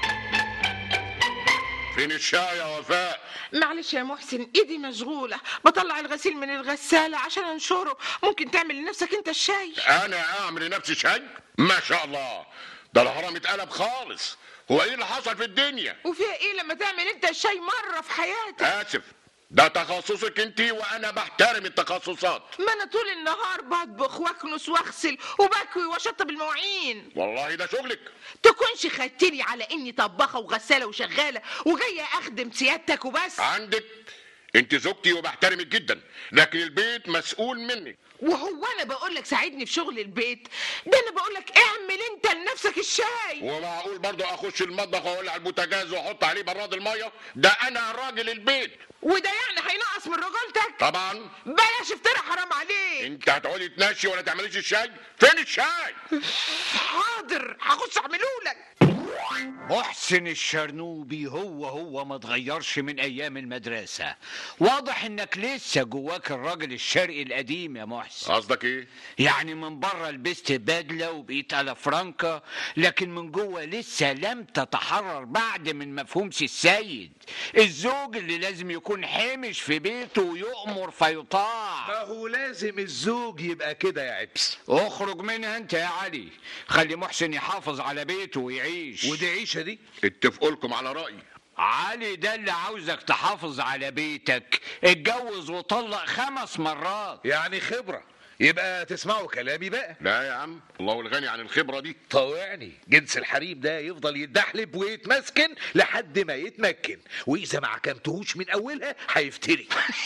فين الشاي يا وفاء معلش يا محسن ايدي مشغولة بطلع الغسيل من الغسالة عشان انشره ممكن تعمل لنفسك انت الشاي انا اعمل لنفسي شاي ما شاء الله ده الهرم اتقلب خالص هو ايه اللي حصل في الدنيا وفيها ايه لما تعمل انت الشاي مرة في حياتك اسف ده تخصصك انت وانا بحترم التخصصات ما انا طول النهار بطبخ واكنس واغسل وبكوي واشطب المواعين والله ده شغلك تكونش خدتني على اني طباخه وغساله وشغاله وجايه اخدم سيادتك وبس عندك انت زوجتي وبحترمك جدا لكن البيت مسؤول مني وهو انا بقول لك ساعدني في شغل البيت ده انا بقول لك اعمل انت لنفسك الشاي ومعقول برضه اخش المطبخ واولع البوتاجاز واحط عليه براد الميه ده انا راجل البيت وده يعني هينقص من رجولتك طبعا بلاش افترى حرام عليك انت هتقعدي تنشي ولا تعمليش الشاي فين الشاي حاضر هخش اعمله لك محسن الشرنوبي هو هو ما اتغيرش من ايام المدرسه واضح انك لسه جواك الراجل الشرقي القديم يا محسن قصدك ايه يعني من بره لبست بدله وبقيت على فرانكا لكن من جوه لسه لم تتحرر بعد من مفهوم سي السيد الزوج اللي لازم يكون حامش في بيته ويؤمر فيطاع ما هو لازم الزوج يبقى كده يا عبس اخرج منها انت يا علي خلي محسن يحافظ على بيته ويعيش ودي عيشه دي اتفقوا لكم على رايي علي ده اللي عاوزك تحافظ على بيتك اتجوز وطلق خمس مرات يعني خبره يبقى تسمعوا كلامي بقى لا يا عم الله الغني عن الخبره دي طوعني جنس الحريم ده يفضل يتدحلب ويتمسكن لحد ما يتمكن واذا ما عكمتهوش من اولها هيفتري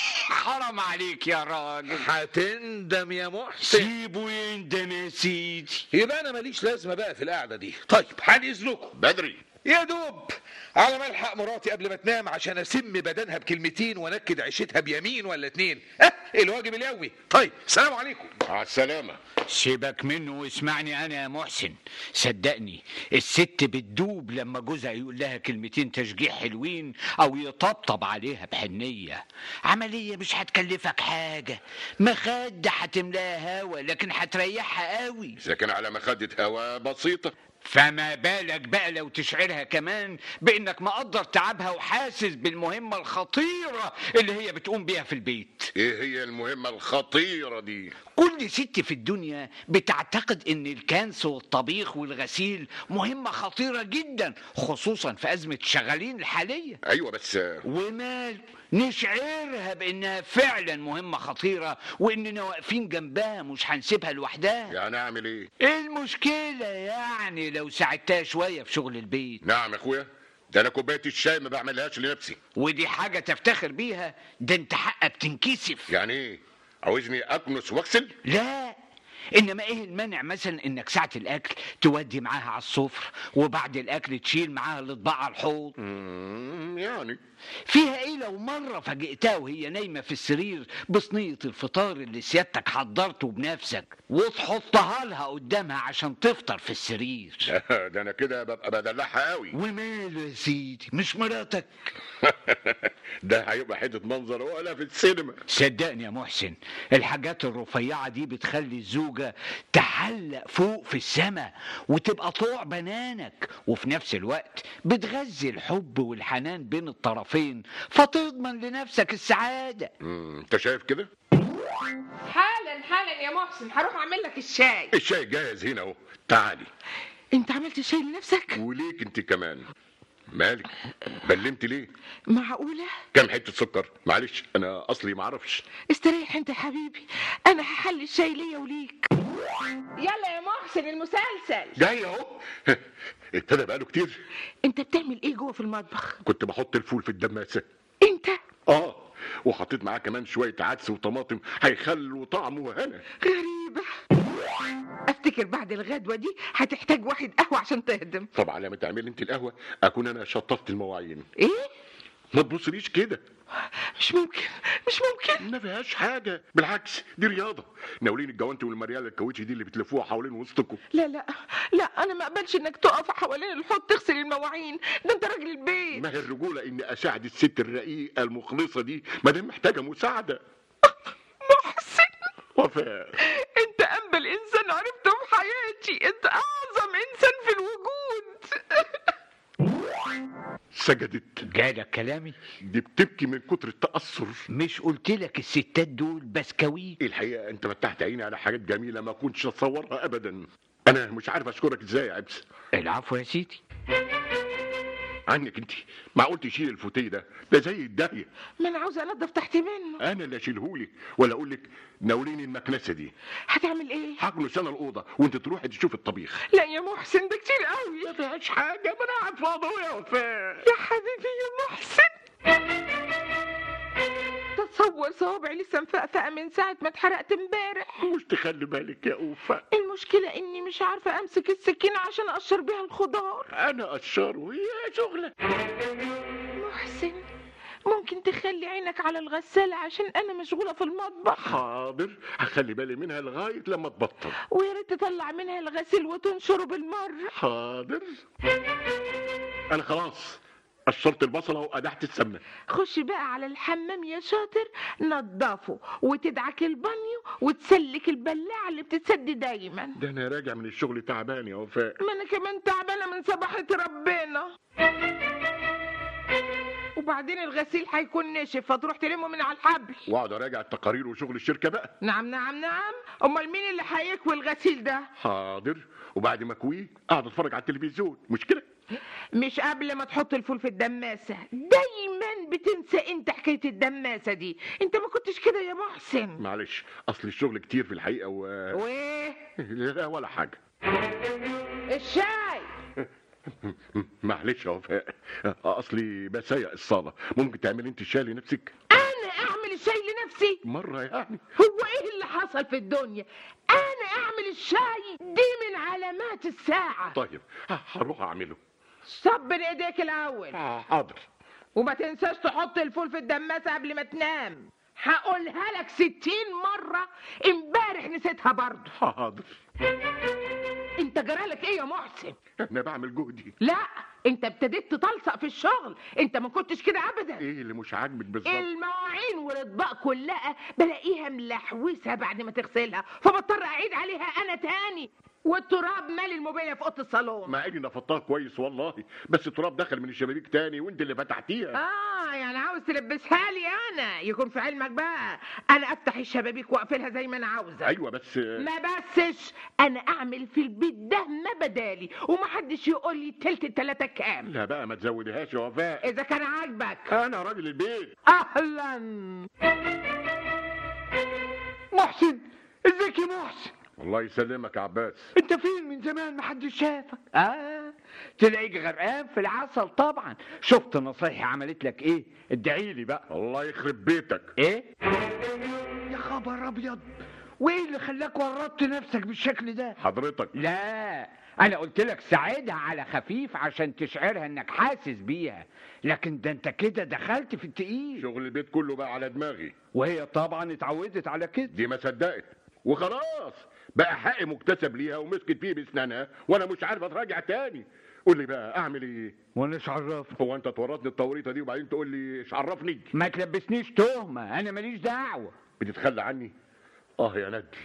حرام عليك يا راجل هتندم يا محسن سيبه يندم يا سيدي يبقى انا ماليش لازمه بقى في القعده دي طيب هنذنكم بدري يا دوب على ما الحق مراتي قبل ما تنام عشان اسم بدنها بكلمتين وانكد عيشتها بيمين ولا اتنين اه الواجب اليومي طيب سلام عليكم مع السلامه سيبك منه واسمعني انا يا محسن صدقني الست بتدوب لما جوزها يقول لها كلمتين تشجيع حلوين او يطبطب عليها بحنيه عمليه مش هتكلفك حاجه مخده هتملاها هوا لكن هتريحها قوي اذا كان على مخده هوا بسيطه فما بالك بقى لو تشعرها كمان بانك مقدر تعبها وحاسس بالمهمه الخطيره اللي هي بتقوم بيها في البيت ايه هي المهمه الخطيره دي كل ست في الدنيا بتعتقد ان الكنس والطبيخ والغسيل مهمه خطيره جدا خصوصا في ازمه الشغالين الحاليه ايوه بس ومال نشعرها بانها فعلا مهمه خطيره واننا واقفين جنبها مش هنسيبها لوحدها يعني اعمل ايه ايه المشكله يعني لو ساعدتها شويه في شغل البيت نعم يا اخويا ده انا كوبايه الشاي ما بعملهاش لنفسي ودي حاجه تفتخر بيها ده انت حقك تنكسف يعني ايه عاوزني اكنس واغسل لا انما ايه المانع مثلا انك ساعه الاكل تودي معاها على السفر وبعد الاكل تشيل معاها الاطباق على الحوض يعني فيها ايه لو مره فاجئتها وهي نايمه في السرير بصينيه الفطار اللي سيادتك حضرته بنفسك وتحطها لها قدامها عشان تفطر في السرير ده انا كده ببقى بدلعها قوي وماله يا سيدي مش مراتك ده هيبقى حته منظر ولا في السينما صدقني يا محسن الحاجات الرفيعه دي بتخلي الزوجه تحلق فوق في السماء وتبقى طوع بنانك وفي نفس الوقت بتغذي الحب والحنان بين الطرفين فتضمن لنفسك السعاده مم، انت شايف كده حالا حالا يا محسن هروح اعمل لك الشاي الشاي جاهز هنا اهو تعالي انت عملت الشاي لنفسك وليك انت كمان مالك بلمت ليه معقوله كام حته سكر معلش انا اصلي ما اعرفش استريح انت يا حبيبي انا هحل الشاي ليا وليك يلا يا محسن المسلسل جاي اهو ابتدى بقاله كتير انت بتعمل ايه جوه في المطبخ كنت بحط الفول في الدماسه انت اه وحطيت معاه كمان شويه عدس وطماطم هيخلوا طعمه هنا غريبه افتكر بعد الغدوه دي هتحتاج واحد قهوه عشان تهدم طبعا لما تعملي انت القهوه اكون انا شطفت المواعين ايه ما تبصليش كده مش ممكن مش ممكن ما فيهاش حاجه بالعكس دي رياضه ناولين الجوانتي والمريال الكاوتشي دي اللي بتلفوها حوالين وسطكم لا لا لا انا ما اقبلش انك تقف حوالين الحوض تغسل المواعين ده انت راجل البيت ما هي الرجوله اني اساعد الست الرقيقه المخلصه دي ما دام محتاجه مساعده محسن وفاء انت انبل انسان عرفته في حياتي انت اعظم انسان في الوجود سجدت جالك كلامي دي بتبكي من كتر التاثر مش قلت لك الستات دول بسكويت الحقيقه انت فتحت عيني على حاجات جميله ما كنتش اتصورها ابدا انا مش عارف اشكرك ازاي يا عبس العفو يا سيدي عنك انت معقول تشيل الفوتيه ده ده زي الداهيه ما انا عاوزه انضف تحت منه انا اللي اشيلهولك ولا اقول لك ناوليني المكنسه دي هتعمل ايه هكنس انا الاوضه وانت تروحي تشوف الطبيخ لا يا محسن ده كتير قوي ما فيهاش حاجه ما انا قاعد فاضي يا وفاء يا حبيبي يا محسن تصور صوابعي لسه مفقفقه من ساعه ما اتحرقت امبارح مش تخلي بالك يا اوفا المشكله اني مش عارفه امسك السكينه عشان اقشر بيها الخضار انا قشار وهي شغله محسن ممكن تخلي عينك على الغسالة عشان أنا مشغولة في المطبخ حاضر هخلي بالي منها لغايه لما تبطل ويا ريت تطلع منها الغسيل وتنشره بالمرة حاضر انا خلاص قشرت البصله وقدحت السمنه خش بقى على الحمام يا شاطر نضفه وتدعك البانيو وتسلك البلاعه اللي بتتسد دايما ده انا راجع من الشغل تعبان يا وفاء ما انا كمان تعبانه من صباحة ربنا وبعدين الغسيل هيكون نشف فتروح تلمه من على الحبل واقعد اراجع التقارير وشغل الشركه بقى نعم نعم نعم امال مين اللي هيكوي الغسيل ده حاضر وبعد ما اكويه اقعد اتفرج على التلفزيون مش كده مش قبل ما تحط الفول في الدماسه دايما بتنسى انت حكايه الدماسه دي انت ما كنتش كده يا محسن معلش اصل الشغل كتير في الحقيقه و وايه لا ولا حاجه الشاي معلش يا وفاء اصلي بسيق الصاله ممكن تعملي انت الشاي لنفسك انا اعمل الشاي لنفسي مره يعني هو ايه اللي حصل في الدنيا انا اعمل الشاي دي من علامات الساعه طيب هروح اعمله صبر ايديك الاول حاضر وما تنساش تحط الفول في الدماسه قبل ما تنام هقولها لك ستين مرة امبارح نسيتها برضه حاضر انت جرالك ايه يا محسن انا بعمل جهدي لا انت ابتديت تطلصق في الشغل انت ما كنتش كده ابدا ايه اللي مش عاجبك بالظبط المواعين والاطباق كلها بلاقيها ملحوسه بعد ما تغسلها فبضطر اعيد عليها انا تاني والتراب مالي الموبيليا في اوضه الصالون مع اني نفضتها كويس والله بس التراب دخل من الشبابيك تاني وانت اللي فتحتيها اه يعني عاوز تلبسها لي انا يكون في علمك بقى انا افتح الشبابيك واقفلها زي ما انا عاوزه ايوه بس ما بسش انا اعمل في البيت ده ما بدالي ومحدش يقول لي تلت التلاته كام لا بقى ما تزوديهاش يا وفاء اذا كان عاجبك انا راجل البيت اهلا محسن ازيك يا محسن الله يسلمك يا عباس انت فين من زمان محدش شافك اه تلاقيك غرقان في العسل طبعا شفت نصايحي عملت لك ايه ادعي لي بقى الله يخرب بيتك ايه يا خبر ابيض وايه اللي خلاك ورطت نفسك بالشكل ده حضرتك لا انا قلت لك ساعدها على خفيف عشان تشعرها انك حاسس بيها لكن ده انت كده دخلت في التقيل شغل البيت كله بقى على دماغي وهي طبعا اتعودت على كده دي ما صدقت وخلاص بقى حقي مكتسب ليها ومسكت فيه باسنانها وانا مش عارف اتراجع تاني قول لي بقى اعمل ايه وانا ايش عرفني هو انت تورطني التوريطه دي وبعدين تقول لي ايش عرفني ما تلبسنيش تهمه انا ماليش دعوه بتتخلى عني اه يا ندل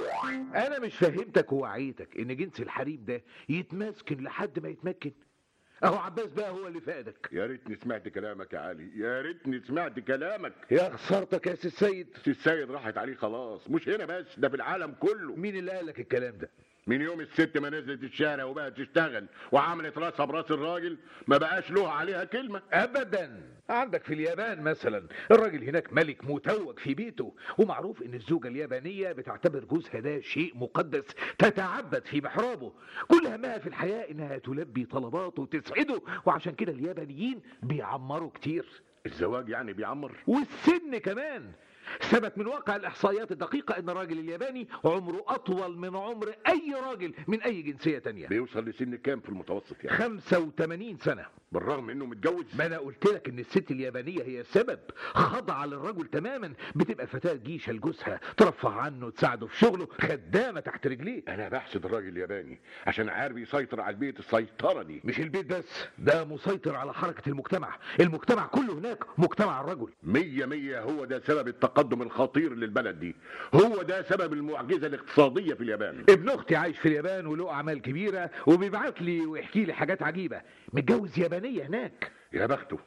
انا مش فهمتك ووعيتك ان جنس الحريم ده يتمسكن لحد ما يتمكن اهو عباس بقى هو اللي فادك يا ريتني سمعت كلامك يا علي يا ريتني سمعت كلامك يا خسارتك يا سي السيد سي السيد راحت عليه خلاص مش هنا بس ده في العالم كله مين اللي قال لك الكلام ده من يوم الست ما نزلت الشارع وبقت تشتغل وعملت راسها براس الراجل ما بقاش له عليها كلمه ابدا عندك في اليابان مثلا الراجل هناك ملك متوج في بيته ومعروف ان الزوجة اليابانية بتعتبر جوزها ده شيء مقدس تتعبد في محرابه كل همها في الحياة انها تلبي طلباته وتسعده وعشان كده اليابانيين بيعمروا كتير الزواج يعني بيعمر والسن كمان ثبت من واقع الإحصائيات الدقيقة أن الراجل الياباني عمره أطول من عمر أي راجل من أي جنسية تانية بيوصل لسن كام في المتوسط يعني 85 سنة بالرغم انه متجوز ما انا قلت لك ان الست اليابانيه هي السبب خاضعه للرجل تماما بتبقى فتاه جيشه لجوزها ترفع عنه تساعده في شغله خدامه تحت رجليه انا بحسد الراجل الياباني عشان عارف يسيطر على البيت السيطره دي مش البيت بس ده مسيطر على حركه المجتمع المجتمع كله هناك مجتمع الرجل مية مية هو ده سبب التقدم الخطير للبلد دي هو ده سبب المعجزه الاقتصاديه في اليابان ابن اختي عايش في اليابان وله اعمال كبيره وبيبعت لي ويحكي لي حاجات عجيبه متجوز يابانيه هناك يا بخته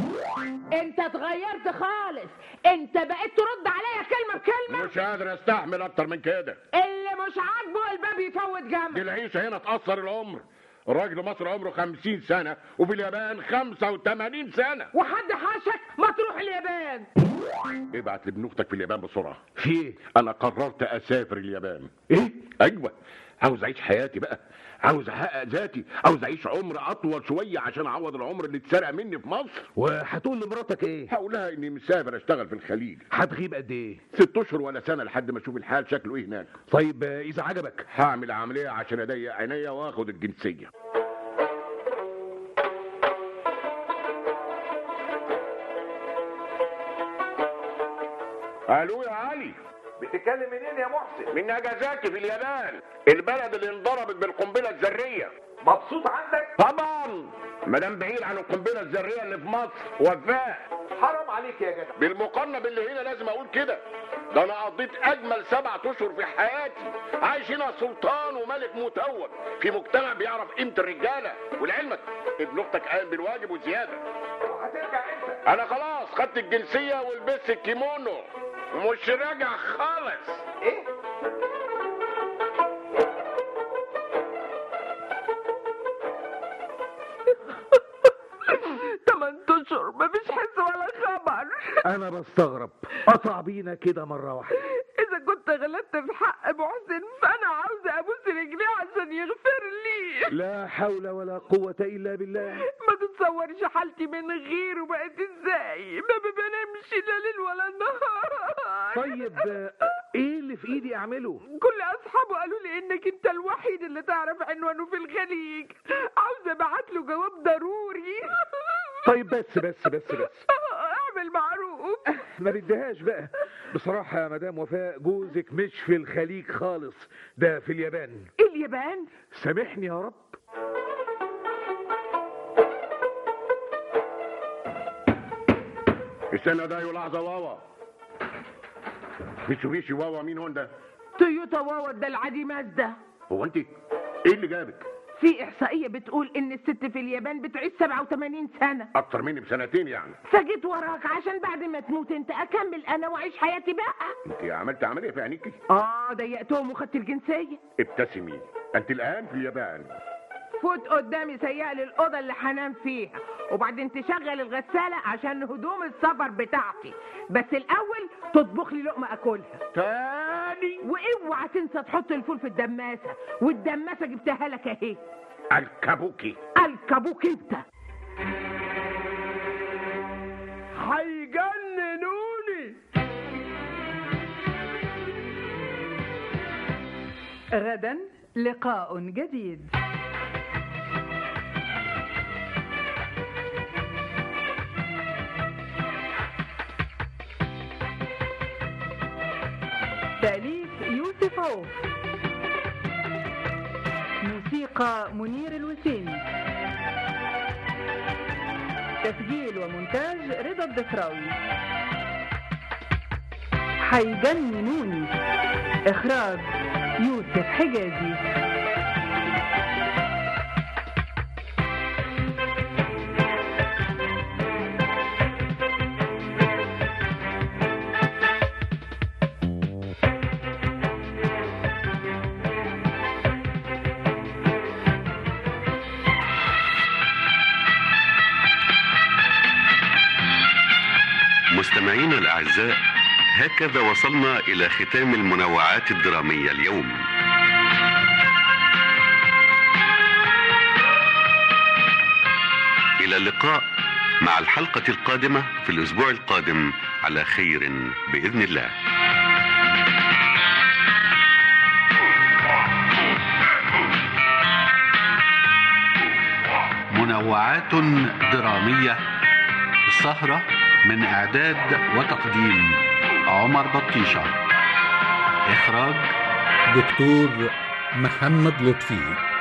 انت اتغيرت خالص انت بقيت ترد عليا كلمه بكلمه مش قادر استحمل اكتر من كده اللي مش عاجبه الباب يفوت دي جنبه العيشه هنا تاثر العمر الراجل مصر عمره خمسين سنة وفي اليابان خمسة وثمانين سنة وحد حاشك ما تروح اليابان ابعت لابن اختك في اليابان بسرعة في ايه؟ انا قررت اسافر اليابان ايه؟ ايوه عاوز اعيش حياتي بقى عاوز احقق ذاتي عاوز اعيش عمر اطول شويه عشان اعوض العمر اللي اتسرق مني في مصر وهتقول لمراتك ايه هقول لها اني مسافر اشتغل في الخليج هتغيب قد ايه ست اشهر ولا سنه لحد ما اشوف الحال شكله ايه هناك طيب آه، اذا عجبك هعمل عمليه عشان اضيق عينيا واخد الجنسيه الو يا علي بتتكلم منين يا محسن من ناجازاكي في اليابان البلد اللي انضربت بالقنبله الذريه مبسوط عندك طبعا مدام بعيد عن القنبله الذريه اللي في مصر وفاء حرام عليك يا جدع بالمقارنه باللي هنا لازم اقول كده ده انا قضيت اجمل سبعة اشهر في حياتي عايش هنا سلطان وملك متوج في مجتمع بيعرف قيمه الرجاله ولعلمك ابن اختك قايم بالواجب وزياده هترجع امتى انا خلاص خدت الجنسيه ولبست الكيمونو ومش راجع خالص ايه 8 اشهر مفيش حس ولا خبر انا بستغرب قطع بينا كده مره واحده اذا كنت غلطت في حق محسن فانا عاوزه ابوس رجليه عشان يغفر لي لا حول ولا قوه الا بالله ما تتصورش حالتي من غيره بقت ازاي ما بنامش لا ليل ولا نهار طيب آه، ايه اللي في ايدي اعمله كل اصحابه قالوا لي انك انت الوحيد اللي تعرف عنوانه في الخليج عاوزه ابعت له جواب ضروري طيب بس بس بس بس اعمل معروف ما بديهاش بقى بصراحة يا مدام وفاء جوزك مش في الخليج خالص ده في اليابان اليابان سامحني يا رب استنى ده لحظه واوا ميتسوبيشي واوا مين هون ده تويوتا واوا ده العادي مازدا هو انت ايه اللي جابك في احصائيه بتقول ان الست في اليابان بتعيش 87 سنه اكتر مني بسنتين يعني فجيت وراك عشان بعد ما تموت انت اكمل انا واعيش حياتي بقى انت عملت عمليه في عينيكي اه ضيقتهم وخدت الجنسيه ابتسمي انت الان في اليابان فوت قدامي سيئة للأوضة اللي هنام فيها وبعدين تشغل الغسالة عشان هدوم السفر بتاعتي بس الأول تطبخ لي لقمة أكلها تاني واوعى تنسى تحط الفول في الدماسة والدماسة جبتها لك أهي الكابوكي الكابوك انت هيجننوني غدا لقاء جديد تأليف يوسف عوف موسيقى منير الوسيمي تسجيل ومونتاج رضا الدفراوي حيجننوني إخراج يوسف حجازي مستمعينا الأعزاء هكذا وصلنا إلى ختام المنوعات الدرامية اليوم إلى اللقاء مع الحلقة القادمة في الأسبوع القادم على خير بإذن الله منوعات درامية السهرة من إعداد وتقديم عمر بطيشة إخراج دكتور محمد لطفي